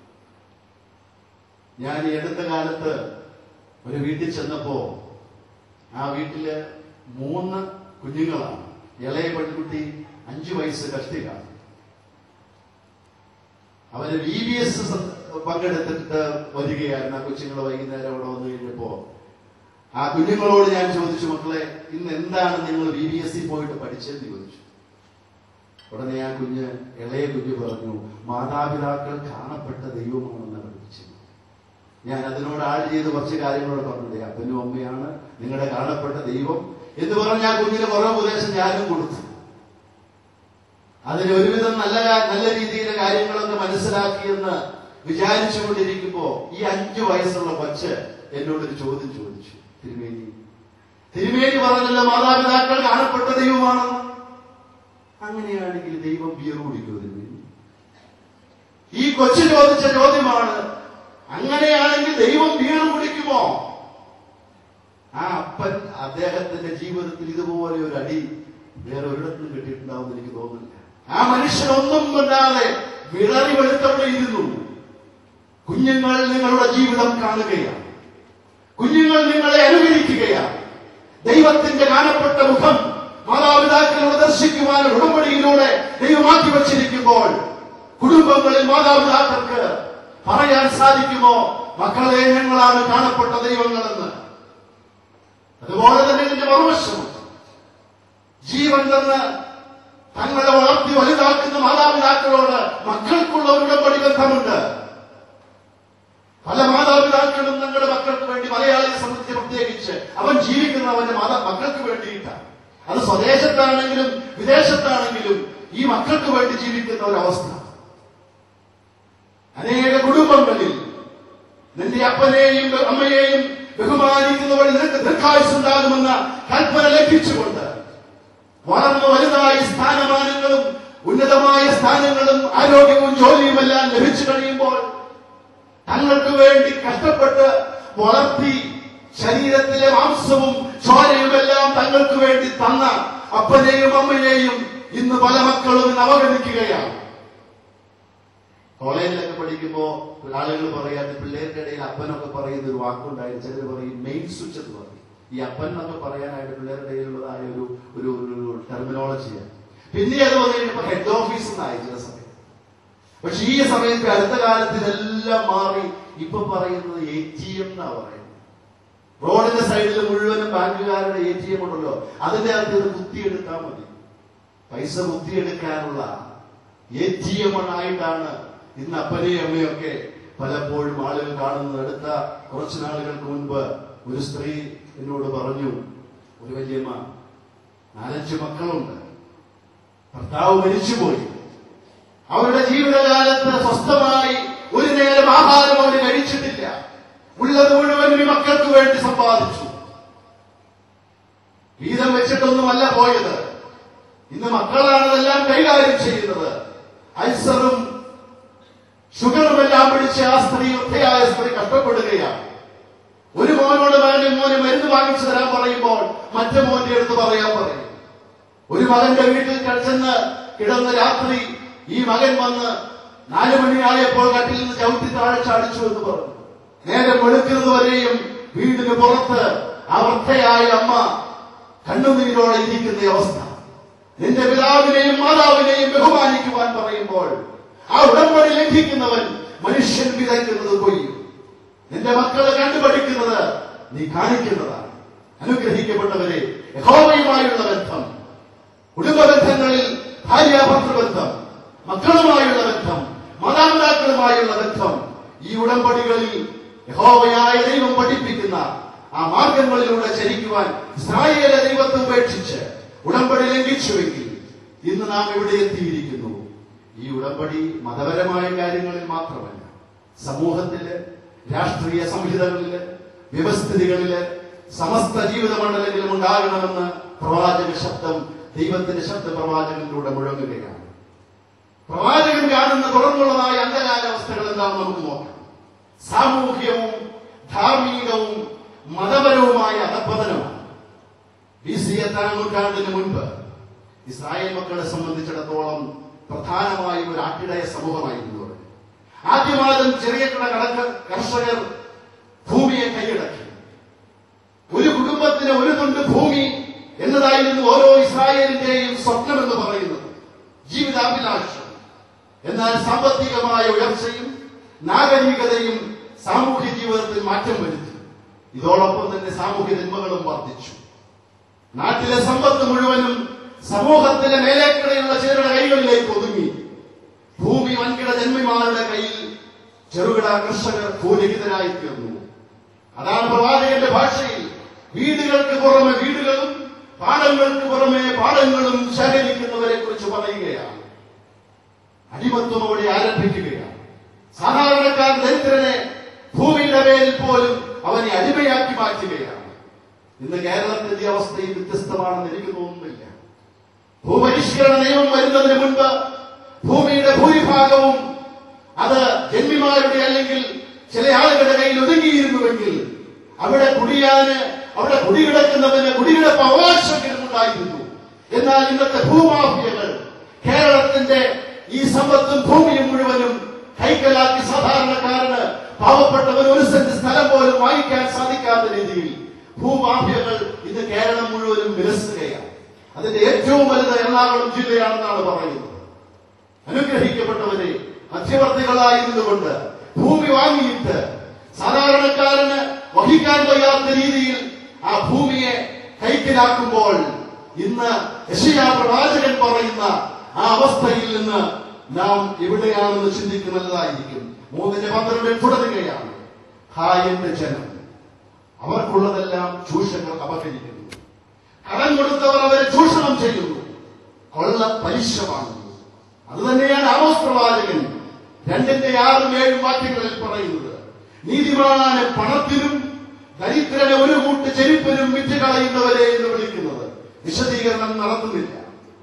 ഞാൻ ഈ അടുത്ത കാലത്ത് ഒരു വീട്ടിൽ ചെന്നപ്പോ ആ വീട്ടില് മൂന്ന് കുഞ്ഞുങ്ങളാണ് ഇളയ പെൺകുട്ടി അഞ്ചു വയസ്സ് കഷ്ടികാണ് അവര് വി ബി എസ് പങ്കെടുത്തിട്ട് വരികയായിരുന്നു ആ കൊച്ചുങ്ങൾ വൈകുന്നേരം അവിടെ വന്നു കഴിഞ്ഞപ്പോ ആ കുഞ്ഞുങ്ങളോട് ഞാൻ ചോദിച്ചു മക്കളെ ഇന്ന് എന്താണ് നിങ്ങൾ വി ബി എസ് സി പോയിട്ട് പഠിച്ചതെന്ന് ചോദിച്ചു ഉടനെ ആ കുഞ്ഞ് ഇളയ കുഞ്ഞ് പറഞ്ഞു മാതാപിതാക്കൾ കാണപ്പെട്ട ദൈവമാണെന്ന് പഠിച്ചത് ഞാൻ അതിനോട് ആഡ് ചെയ്ത് കുറച്ച് കാര്യങ്ങളോട് പറഞ്ഞത് അപ്പനും അമ്മയാണ് നിങ്ങളുടെ കാണപ്പെട്ട ദൈവം എന്ന് പറഞ്ഞ ആ കുഞ്ഞിന് കുറെ ഉപദേശം ഞാനും കൊടുത്തു അതിന് ഒരുവിധം നല്ല കാ- നല്ല രീതിയിലെ കാര്യങ്ങളൊക്കെ മനസ്സിലാക്കിയെന്ന് വിചാരിച്ചുകൊണ്ടിരിക്കുമ്പോ ഈ അഞ്ചു വയസ്സുള്ള കൊച്ച് എന്നോടൊരു ചോദ്യം ചോദിച്ചു തിരുമേനി തിരുമേനി പറഞ്ഞല്ലോ മാതാപിതാക്കൾ കാണപ്പെട്ട ദൈവമാണെന്ന് അങ്ങനെയാണെങ്കിൽ ദൈവം ബിയർ കുടിക്കുമോ തിരുമേനി ഈ കൊച്ചു ചോദിച്ച ചോദ്യമാണ് അങ്ങനെയാണെങ്കിൽ ദൈവം ബിയർ കുടിക്കുമോ ആ അപ്പൻ അദ്ദേഹത്തിന്റെ ജീവിതത്തിൽ ഇതുപോലെ ഒരു അടി വേറെ ഒരിടത്തും കിട്ടിയിട്ടുണ്ടാവുമെന്ന് എനിക്ക് തോന്നുന്നില്ല ആ മനുഷ്യൻ ഒന്നും കൊണ്ടാതെ വിളറി വെളുത്തവിടെ ഇരുന്നു കുഞ്ഞുങ്ങൾ നിങ്ങളുടെ ജീവിതം കാണുകയാണ് കുഞ്ഞുങ്ങൾ നിങ്ങളെ അനുകരിക്കുകയാണ് ദൈവത്തിന്റെ കാണപ്പെട്ട മുഖം മാതാപിതാക്കളോട് ദർശിക്കുവാൻ ഉടമ്പടിയിലൂടെ ദൈവം മാറ്റി വച്ചിരിക്കുമ്പോൾ കുടുംബങ്ങളിൽ മാതാപിതാക്കൾക്ക് പറയാൻ സാധിക്കുമോ മക്കളെ ഞങ്ങളാണ് കാണപ്പെട്ട ദൈവങ്ങളെന്ന് അതുപോലെ തന്നെ ഇതിന്റെ മറുവശമുണ്ട് ജീവൻ തന്ന് തങ്ങളെ വളർത്തി വലുതാക്കുന്ന മാതാപിതാക്കളോട് മക്കൾക്കുള്ള ഒരു ഉടമ്പടി ബന്ധമുണ്ട് പല മാതാപിതാക്കളും തങ്ങളുടെ മക്കൾക്ക് വേണ്ടി മലയാളി സംബന്ധിച്ച് പ്രത്യേകിച്ച് അവൻ ജീവിക്കുന്ന അവന്റെ മാതാ മക്കൾക്ക് വേണ്ടിയിട്ടാണ് അത് സ്വദേശത്താണെങ്കിലും വിദേശത്താണെങ്കിലും ഈ മക്കൾക്ക് വേണ്ടി ജീവിക്കുന്ന ഒരവസ്ഥ അനേക കുടുംബങ്ങളിൽ നിന്റെ അപ്പനെയും അമ്മയെയും ബഹുമാനിക്കുന്ന വഴി നിനക്ക് ദീർഘായുസുണ്ടാകുമെന്ന കൽപ്പന ലഭിച്ചുകൊണ്ട് വളർന്നു വലുതായി സ്ഥാനമാനങ്ങളും ഉന്നതമായ സ്ഥാനങ്ങളും ആരോഗ്യവും ജോലിയുമെല്ലാം ലഭിച്ചു കഴിയുമ്പോൾ തങ്ങൾക്ക് വേണ്ടി കഷ്ടപ്പെട്ട് വളർത്തി ശരീരത്തിലെ മാംസവും ചോരയുമെല്ലാം തങ്ങൾക്ക് വേണ്ടി തന്ന അപ്പനെയും അമ്മയെയും ഇന്ന് പല മക്കളും ഇന്ന് അവഗണിക്കുകയാണ് കോളേജിലൊക്കെ പഠിക്കുമ്പോ ആളുകൾ പറയാതെ പിള്ളേരുടെ ഇടയിൽ അപ്പനൊക്കെ പറയുന്ന ഒരു വാക്കുണ്ടായിരുന്നു ചിലർ പറയും മെയിൻ സ്വിച്ച് എന്ന് പറയും ഈ അപ്പൻ എന്നൊക്കെ പറയാനായിട്ട് പിള്ളേരുടെ ഇടയിലുള്ളതായ ഒരു ഒരു ഒരു ടെർമിനോളജിയാണ് പിന്നെ അത് വന്നിട്ട് ഹെഡ് ഓഫീസ് എന്നായി ചില സമയം പക്ഷെ ഈ സമയത്ത് അടുത്ത കാലത്ത് ഇതെല്ലാം മാറി ഇപ്പൊ പറയുന്നത് എ ടി എം എന്നാ പറയുന്നത് റോഡിന്റെ സൈഡിൽ മുഴുവനും ബാങ്കുകാരുടെ എ ടി എം ഉണ്ടല്ലോ അതിന്റെ അകത്ത് ഇത് കുത്തിയെടുത്താൽ മതി പൈസ കുത്തിയെടുക്കാനുള്ള എ ടി എം ആയിട്ടാണ് ഇന്ന് അപ്പനെയും അമ്മയൊക്കെ പലപ്പോഴും ആളുകൾ കാണുന്നത് അടുത്ത കുറച്ചു നാളുകൾക്ക് മുൻപ് ഒരു സ്ത്രീ എന്നോട് പറഞ്ഞു ഒരു വല്യമ്മ നാലഞ്ച് മക്കളുണ്ട് ഭർത്താവ് മരിച്ചുപോയി അവരുടെ ജീവിതകാലത്ത് സ്വസ്ഥമായി ഒരു നേരം ആഹാരം അവർ കഴിച്ചിട്ടില്ല ഉള്ളത് മുഴുവൻ ഈ മക്കൾക്ക് വേണ്ടി സമ്പാദിച്ചു വീതം വെച്ചിട്ടൊന്നുമല്ല പോയത് ഇന്ന് മക്കളാണ് ഇതെല്ലാം കൈകാര്യം ചെയ്യുന്നത് അൾസറും ഷുഗറും എല്ലാം പിടിച്ച് ആ സ്ത്രീ വൃദ്ധയായ സ്ത്രീ കഷ്ടപ്പെടുകയാണ് ഒരു മോനോട് വേണം മോന് മരുന്ന് വാങ്ങിച്ചു തരാൻ പറയുമ്പോൾ മറ്റേ മോന്റെ അടുത്ത് പറയാൻ പറയും ഒരു മകന്റെ വീട്ടിൽ ചെന്ന് കിടന്ന് രാത്രി ഈ മകൻ വന്ന് നാലു മണിയായപ്പോൾ കട്ടിൽ നിന്ന് ചവിട്ടി താഴെ ചാടിച്ചു എന്ന് പറഞ്ഞു നേരം വെളുക്കുന്നത് വരെയും വീടിന് പുറത്ത് ആ വൃദ്ധയായ അമ്മ കണ്ണുനീരോടെ ഇരിക്കുന്ന അവസ്ഥ നിന്റെ പിതാവിനെയും മാതാവിനെയും ബഹുമാനിക്കുവാൻ പറയുമ്പോൾ ആ ഉടമ്പടി ലംഘിക്കുന്നവൻ മനുഷ്യൻ വിതയ്ക്കുന്നത് കൊയ്യും നിന്റെ മക്കളെ കണ്ടുപഠിക്കുന്നത് നീ കാണിക്കുന്നതാണ് അനുഗ്രഹിക്കപ്പെട്ടവരെ യഹോവയുമായുള്ള ബന്ധം കുടുംബബന്ധങ്ങളിൽ ഭാര്യാഭർത്തൃബന്ധം മക്കളുമായുള്ള ബന്ധം മാതാപിതാക്കളുമായുള്ള ബന്ധം ഈ ഉടമ്പടികളിൽ യഹോവയായ ദൈവം പഠിപ്പിക്കുന്ന ആ മാർഗങ്ങളിലൂടെ ചരിക്കുവാൻ ഇസ്രായേല ദൈവത്തെ ഉപേക്ഷിച്ച് ഉടമ്പടി ലംഘിച്ചുവെങ്കിൽ ഇന്ന് നാം ഇവിടെ എത്തിയിരിക്കുന്നു ഈ ഉടമ്പടി മതപരമായ കാര്യങ്ങളിൽ മാത്രമല്ല സമൂഹത്തില് രാഷ്ട്രീയ സംഹിതകളില് വ്യവസ്ഥിതികളില് സമസ്ത ജീവിത മണ്ഡലങ്ങളിലും ഉണ്ടാകണമെന്ന് പ്രവാചക ശബ്ദം ദൈവത്തിന്റെ ശബ്ദ പ്രവാചകനിലൂടെ മുഴങ്ങുകയാണ് പ്രവാചകൻ കാണുന്ന തുടർന്നുള്ളതായ അന്ധകാരാവസ്ഥകൾ എന്താണെന്ന് നമുക്ക് നോക്കാം സാമൂഹ്യവും ധാർമ്മികവും മതപരവുമായ അധപ്പതനമാണ് ബി സി എട്ടാം നൂറ്റാണ്ടിന് മുൻപ് ഇസ്രായേൽ മക്കളെ സംബന്ധിച്ചിടത്തോളം പ്രധാനമായും ഒരു ആട്ടിടയ സമൂഹമായിരുന്നു അവർ. ആദ്യമാദ്യം ചെറിയ കിട കടക്ക കർഷകർ ഭൂമിയെ കൈയടക്കി ഒരു കുടുംബത്തിന് ഒരു തുണ്ട് ഭൂമി എന്നതായിരുന്നു ഓരോ ഇസ്രായേലിന്റെയും സ്വപ്നം എന്ന് പറയുന്നത് ജീവിതാഭിലാഷം എന്നാൽ സാമ്പത്തികമായ ഉയർച്ചയും നാഗരികതയും സാമൂഹ്യ ജീവിതത്തിൽ മാറ്റം വരുത്തി ഇതോടൊപ്പം തന്നെ സാമൂഹ്യ നന്മകളും വർദ്ധിച്ചു നാട്ടിലെ സമ്പത്ത് മുഴുവനും സമൂഹത്തിലെ മേലേക്കിടയുള്ള ചിലരുടെ കൈകളിലേക്ക് ഒതുങ്ങി ഭൂമി വൻകിട ജന്മിമാരുടെ കയ്യിൽ ചെറുകിട കർഷകർ ഭൂരഹിതരായി തീർന്നു അതാണ് പ്രവാചകന്റെ ഭാഷയിൽ വീടുകൾക്ക് പുറമെ വീടുകളും പാടങ്ങൾക്ക് പുറമെ പാടങ്ങളും ശേഖരിക്കുന്നവരെ കുറിച്ച് പറയുകയാണ് അടിമത്വം അവിടെ ആരംഭിക്കുകയാണ് സാധാരണക്കാരൻ ദരിദ്രനെ ഭൂമിയുടെ പേരിൽ പോലും അവനെ അടിമയാക്കി മാറ്റുകയാണ് ഇന്ന് കേരളത്തിന്റെ അവസ്ഥയിൽ വ്യത്യസ്തമാണെന്ന് എനിക്ക് തോന്നുന്നില്ല ഭൂപരിഷ്കരണ നിയമം വരുന്നതിന് മുൻപ് ഭൂമിയുടെ ഭൂരിഭാഗവും അത് ജന്മിമാരുടെ അല്ലെങ്കിൽ ചില ആളുകളുടെ കയ്യിൽ ഒതുങ്ങിയിരുന്നുവെങ്കിൽ അവിടെ കുടിയാന് അവിടെ കുടികിടക്കുന്നവന് കുടികിടപ്പ് അവകാശങ്ങളും ഉണ്ടായിരുന്നു എന്നാൽ ഇന്നത്തെ ഭൂമാഫിയകൾ കേരളത്തിന്റെ ഈ സമ്പത്തും ഭൂമിയും മുഴുവനും കൈക്കലാക്കി സാധാരണക്കാരന് പാവപ്പെട്ടവന് ഒരു സെന്റ് സ്ഥലം പോലും വാങ്ങിക്കാൻ സാധിക്കാത്ത രീതിയിൽ ഭൂമാഫിയകൾ ഇന്ന് കേരളം മുഴുവനും വിലസുകയാണ് അതിന്റെ ഏറ്റവും വലുത് എറണാകുളം ജില്ലയാണെന്നാണ് പറയുന്നത് അനുഗ്രഹിക്കപ്പെട്ടവരെ മധ്യവർത്തികളായിരുന്നുകൊണ്ട് ഭൂമി വാങ്ങിയിട്ട് സാധാരണക്കാരന് വഹിക്കാൻ വയ്യാത്ത രീതിയിൽ ആ ഭൂമിയെ കൈക്കലാക്കുമ്പോൾ ഇന്ന് യശയാ പ്രവാചകൻ പറയുന്ന ആ അവസ്ഥയിൽ നിന്ന് നാം എവിടെയാണെന്ന് ചിന്തിക്കുന്നതായിരിക്കും മൂന്നിന്റെ പന്ത്രണ്ടിൽ തുടരുകയാണ് ഹായന്റെ ജനം അവർക്കുള്ളതെല്ലാം ചൂഷകർ അപഹരിക്കുന്നു കടം കൊടുത്തവർ അവരെ ചൂഷണം ചെയ്യുന്നു കൊള്ള പലിശ വാങ്ങുന്നു അത് തന്നെയാണ് ആമോസ് പ്രവാചകൻ രണ്ടിന്റെ ആറും ഏഴും വാക്യങ്ങളിൽ പറയുന്നത് നീതിമാനെ പണത്തിനും ദരിദ്രനെ ഒരു കൂട്ട് ചെരുപ്പിനും വിറ്റ് കളയുന്നവരെ എന്ന് വിളിക്കുന്നത് വിശദീകരണം നടത്തുന്നില്ല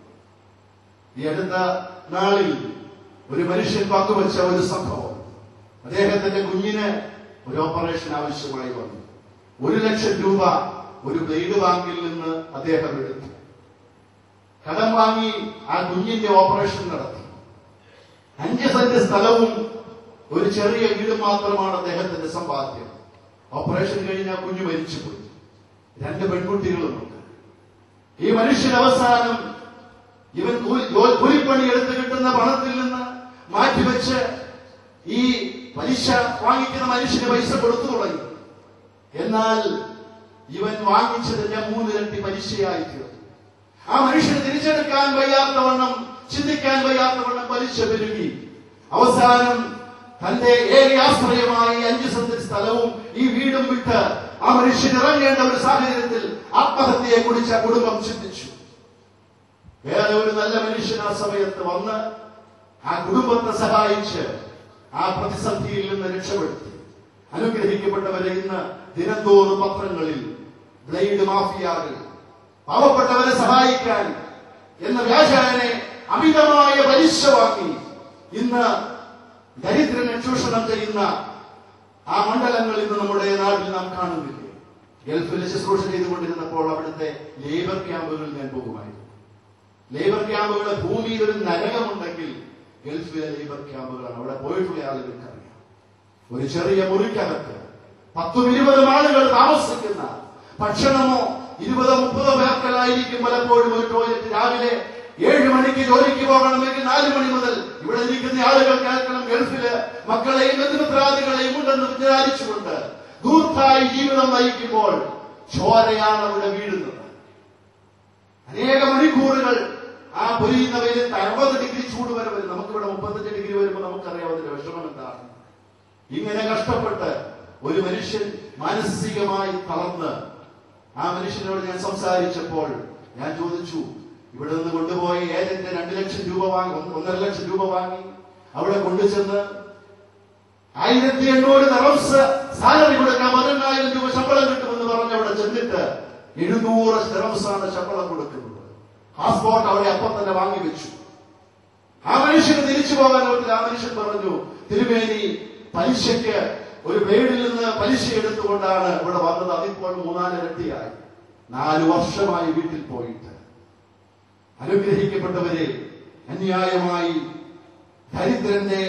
ഈ അടുത്ത നാളിൽ ഒരു മനുഷ്യൻ പങ്കുവച്ച ഒരു സംഭവം അദ്ദേഹത്തിന്റെ കുഞ്ഞിന് ഒരു ഓപ്പറേഷൻ ആവശ്യമായി വന്നു ഒരു ലക്ഷം രൂപ ഒരു ബ്ലേഡ് ബാങ്കിൽ നിന്ന് അദ്ദേഹം എടുത്തു കടം വാങ്ങി ആ കുഞ്ഞിന്റെ ഓപ്പറേഷൻ നടത്തി അഞ്ച് സെന്റ് സ്ഥലവും ഒരു ചെറിയ വീട് മാത്രമാണ് അദ്ദേഹത്തിന്റെ സമ്പാദ്യം ഓപ്പറേഷൻ കഴിഞ്ഞ ആ കുഞ്ഞ് മരിച്ചുപോയി രണ്ട് പെൺകുട്ടികളുമുണ്ട് ഈ മനുഷ്യൻ അവസാനം ഇവൻ കൂലി- ജോ- കൂലിപ്പണി എടുത്ത് കിട്ടുന്ന പണത്തിൽ നിന്ന് മാറ്റിവെച്ച് ഈ പലിശ വാങ്ങിക്കുന്ന മനുഷ്യന് പൈസ കൊടുത്തു തുടങ്ങി എന്നാൽ ഇവൻ വാങ്ങിച്ചതിന്റെ മൂന്നിരട്ടി പലിശയായി തീർന്നു ആ മനുഷ്യന് തിരിച്ചെടുക്കാൻ വയ്യാത്തവണ്ണം ചിന്തിക്കാൻ വയ്യാത്തവണ്ണം പലിശ പെരുകി അവസാനം തന്റെ ഏക ആശ്രയമായി അഞ്ച് സെന്റ് സ്ഥലവും ഈ വീടും വിട്ട് ആ മനുഷ്യൻ ഇറങ്ങേണ്ട ഒരു സാഹചര്യത്തിൽ ആത്മഹത്യയെ കുറിച്ച് ആ കുടുംബം ചിന്തിച്ചു വേറെ ഒരു നല്ല മനുഷ്യൻ ആ സമയത്ത് വന്ന് ആ കുടുംബത്തെ സഹായിച്ച് ആ പ്രതിസന്ധിയിൽ നിന്ന് രക്ഷപ്പെടുത്തി അനുഗ്രഹിക്കപ്പെട്ടവരെ ഇന്ന് ദിനംതോറും പത്രങ്ങളിൽ ബ്ലേഡ് മാഫിയാകൾ പാവപ്പെട്ടവരെ സഹായിക്കാൻ എന്ന വ്യാജാനെ അമിതമായ പലിശ വാങ്ങി ഇന്ന് ദരിദ്രനെ ചൂഷണം ചെയ്യുന്ന ആ മണ്ഡലങ്ങൾ ഇന്ന് നമ്മുടെ നാട്ടിൽ നാം കാണുന്നില്ലേ ഗൾഫിൽ ശുശ്രൂഷ ചെയ്തുകൊണ്ടിരുന്നപ്പോൾ അവിടുത്തെ ലേബർ ക്യാമ്പുകളിൽ ഞാൻ പോകുമായിരുന്നു ലേബർ ക്യാമ്പുകളുടെ ഭൂമിയിൽ ഒരു നരകമുണ്ടെങ്കിൽ ഗൾഫിലെ ലേബർ ക്യാമ്പുകളാണ് അവിടെ പോയിട്ടുള്ള ആളുകൾക്ക് അറിയാം ഒരു ചെറിയ മുറിക്കകത്ത് പത്തും ഇരുപതും ആളുകൾ താമസിക്കുന്ന ഭക്ഷണമോ ഇരുപതോ മുപ്പതോ പേർക്കലായിരിക്കും പലപ്പോഴും ഒരു ടോയ്ലറ്റ് രാവിലെ ഏഴ് മണിക്ക് ജോലിക്ക് പോകണമെങ്കിൽ നാല് മണി മുതൽ ഇവിടെ ഇരിക്കുന്ന ആളുകൾ കേൾക്കണം ഗൾഫില് മക്കളെയും ബന്ധുമിത്രാദികളെയും ഉണ്ടെന്ന് വിചാരിച്ചുകൊണ്ട് ദൂർത്തായി ജീവിതം നയിക്കുമ്പോൾ ചോരയാണ് അവിടെ വീഴുന്നത് അനേക മണിക്കൂറുകൾ ആ പൊരിയുന്ന വെയിലത്ത് അറുപത് ഡിഗ്രി ചൂട് വരെ വരും നമുക്കിവിടെ മുപ്പത്തഞ്ച് ഡിഗ്രി വരുമ്പോൾ നമുക്കറിയാം അതിന്റെ വിഷമം എന്താണ് ഇങ്ങനെ കഷ്ടപ്പെട്ട് ഒരു മനുഷ്യൻ മാനസികമായി തളർന്ന് ആ മനുഷ്യനോട് ഞാൻ സംസാരിച്ചപ്പോൾ ഞാൻ ചോദിച്ചു ഇവിടെ നിന്ന് കൊണ്ടുപോയി ഏജന്റ് രണ്ട് ലക്ഷം രൂപ വാങ്ങി ഒന്ന് ഒന്നര ലക്ഷം രൂപ വാങ്ങി അവിടെ കൊണ്ടുചെന്ന് ആയിരത്തി എണ്ണൂറ് ദറംസ് സാലറി കൊടുക്കാം പതിനെണ്ണായിരം രൂപ ശമ്പളം കിട്ടുമെന്ന് പറഞ്ഞ് അവിടെ ചെന്നിട്ട് എഴുന്നൂറ് ദറംസാണ് ശമ്പളം കൊടുക്കുന്നത് പാസ്പോർട്ട് അവിടെ അപ്പം തന്നെ വാങ്ങി വെച്ചു ആ മനുഷ്യന് തിരിച്ചു പോകാൻ പറ്റില്ല ആ മനുഷ്യൻ പറഞ്ഞു തിരുമേനി പലിശയ്ക്ക് ഒരു ബ്ലേഡിൽ നിന്ന് പലിശ എടുത്തുകൊണ്ടാണ് ഇവിടെ വന്നത് അതിപ്പോൾ മൂന്നാലിരട്ടിയായി നാല് വർഷമായി വീട്ടിൽ പോയിട്ട് അനുഗ്രഹിക്കപ്പെട്ടവരെ അന്യായമായി ദരിദ്രന്റെ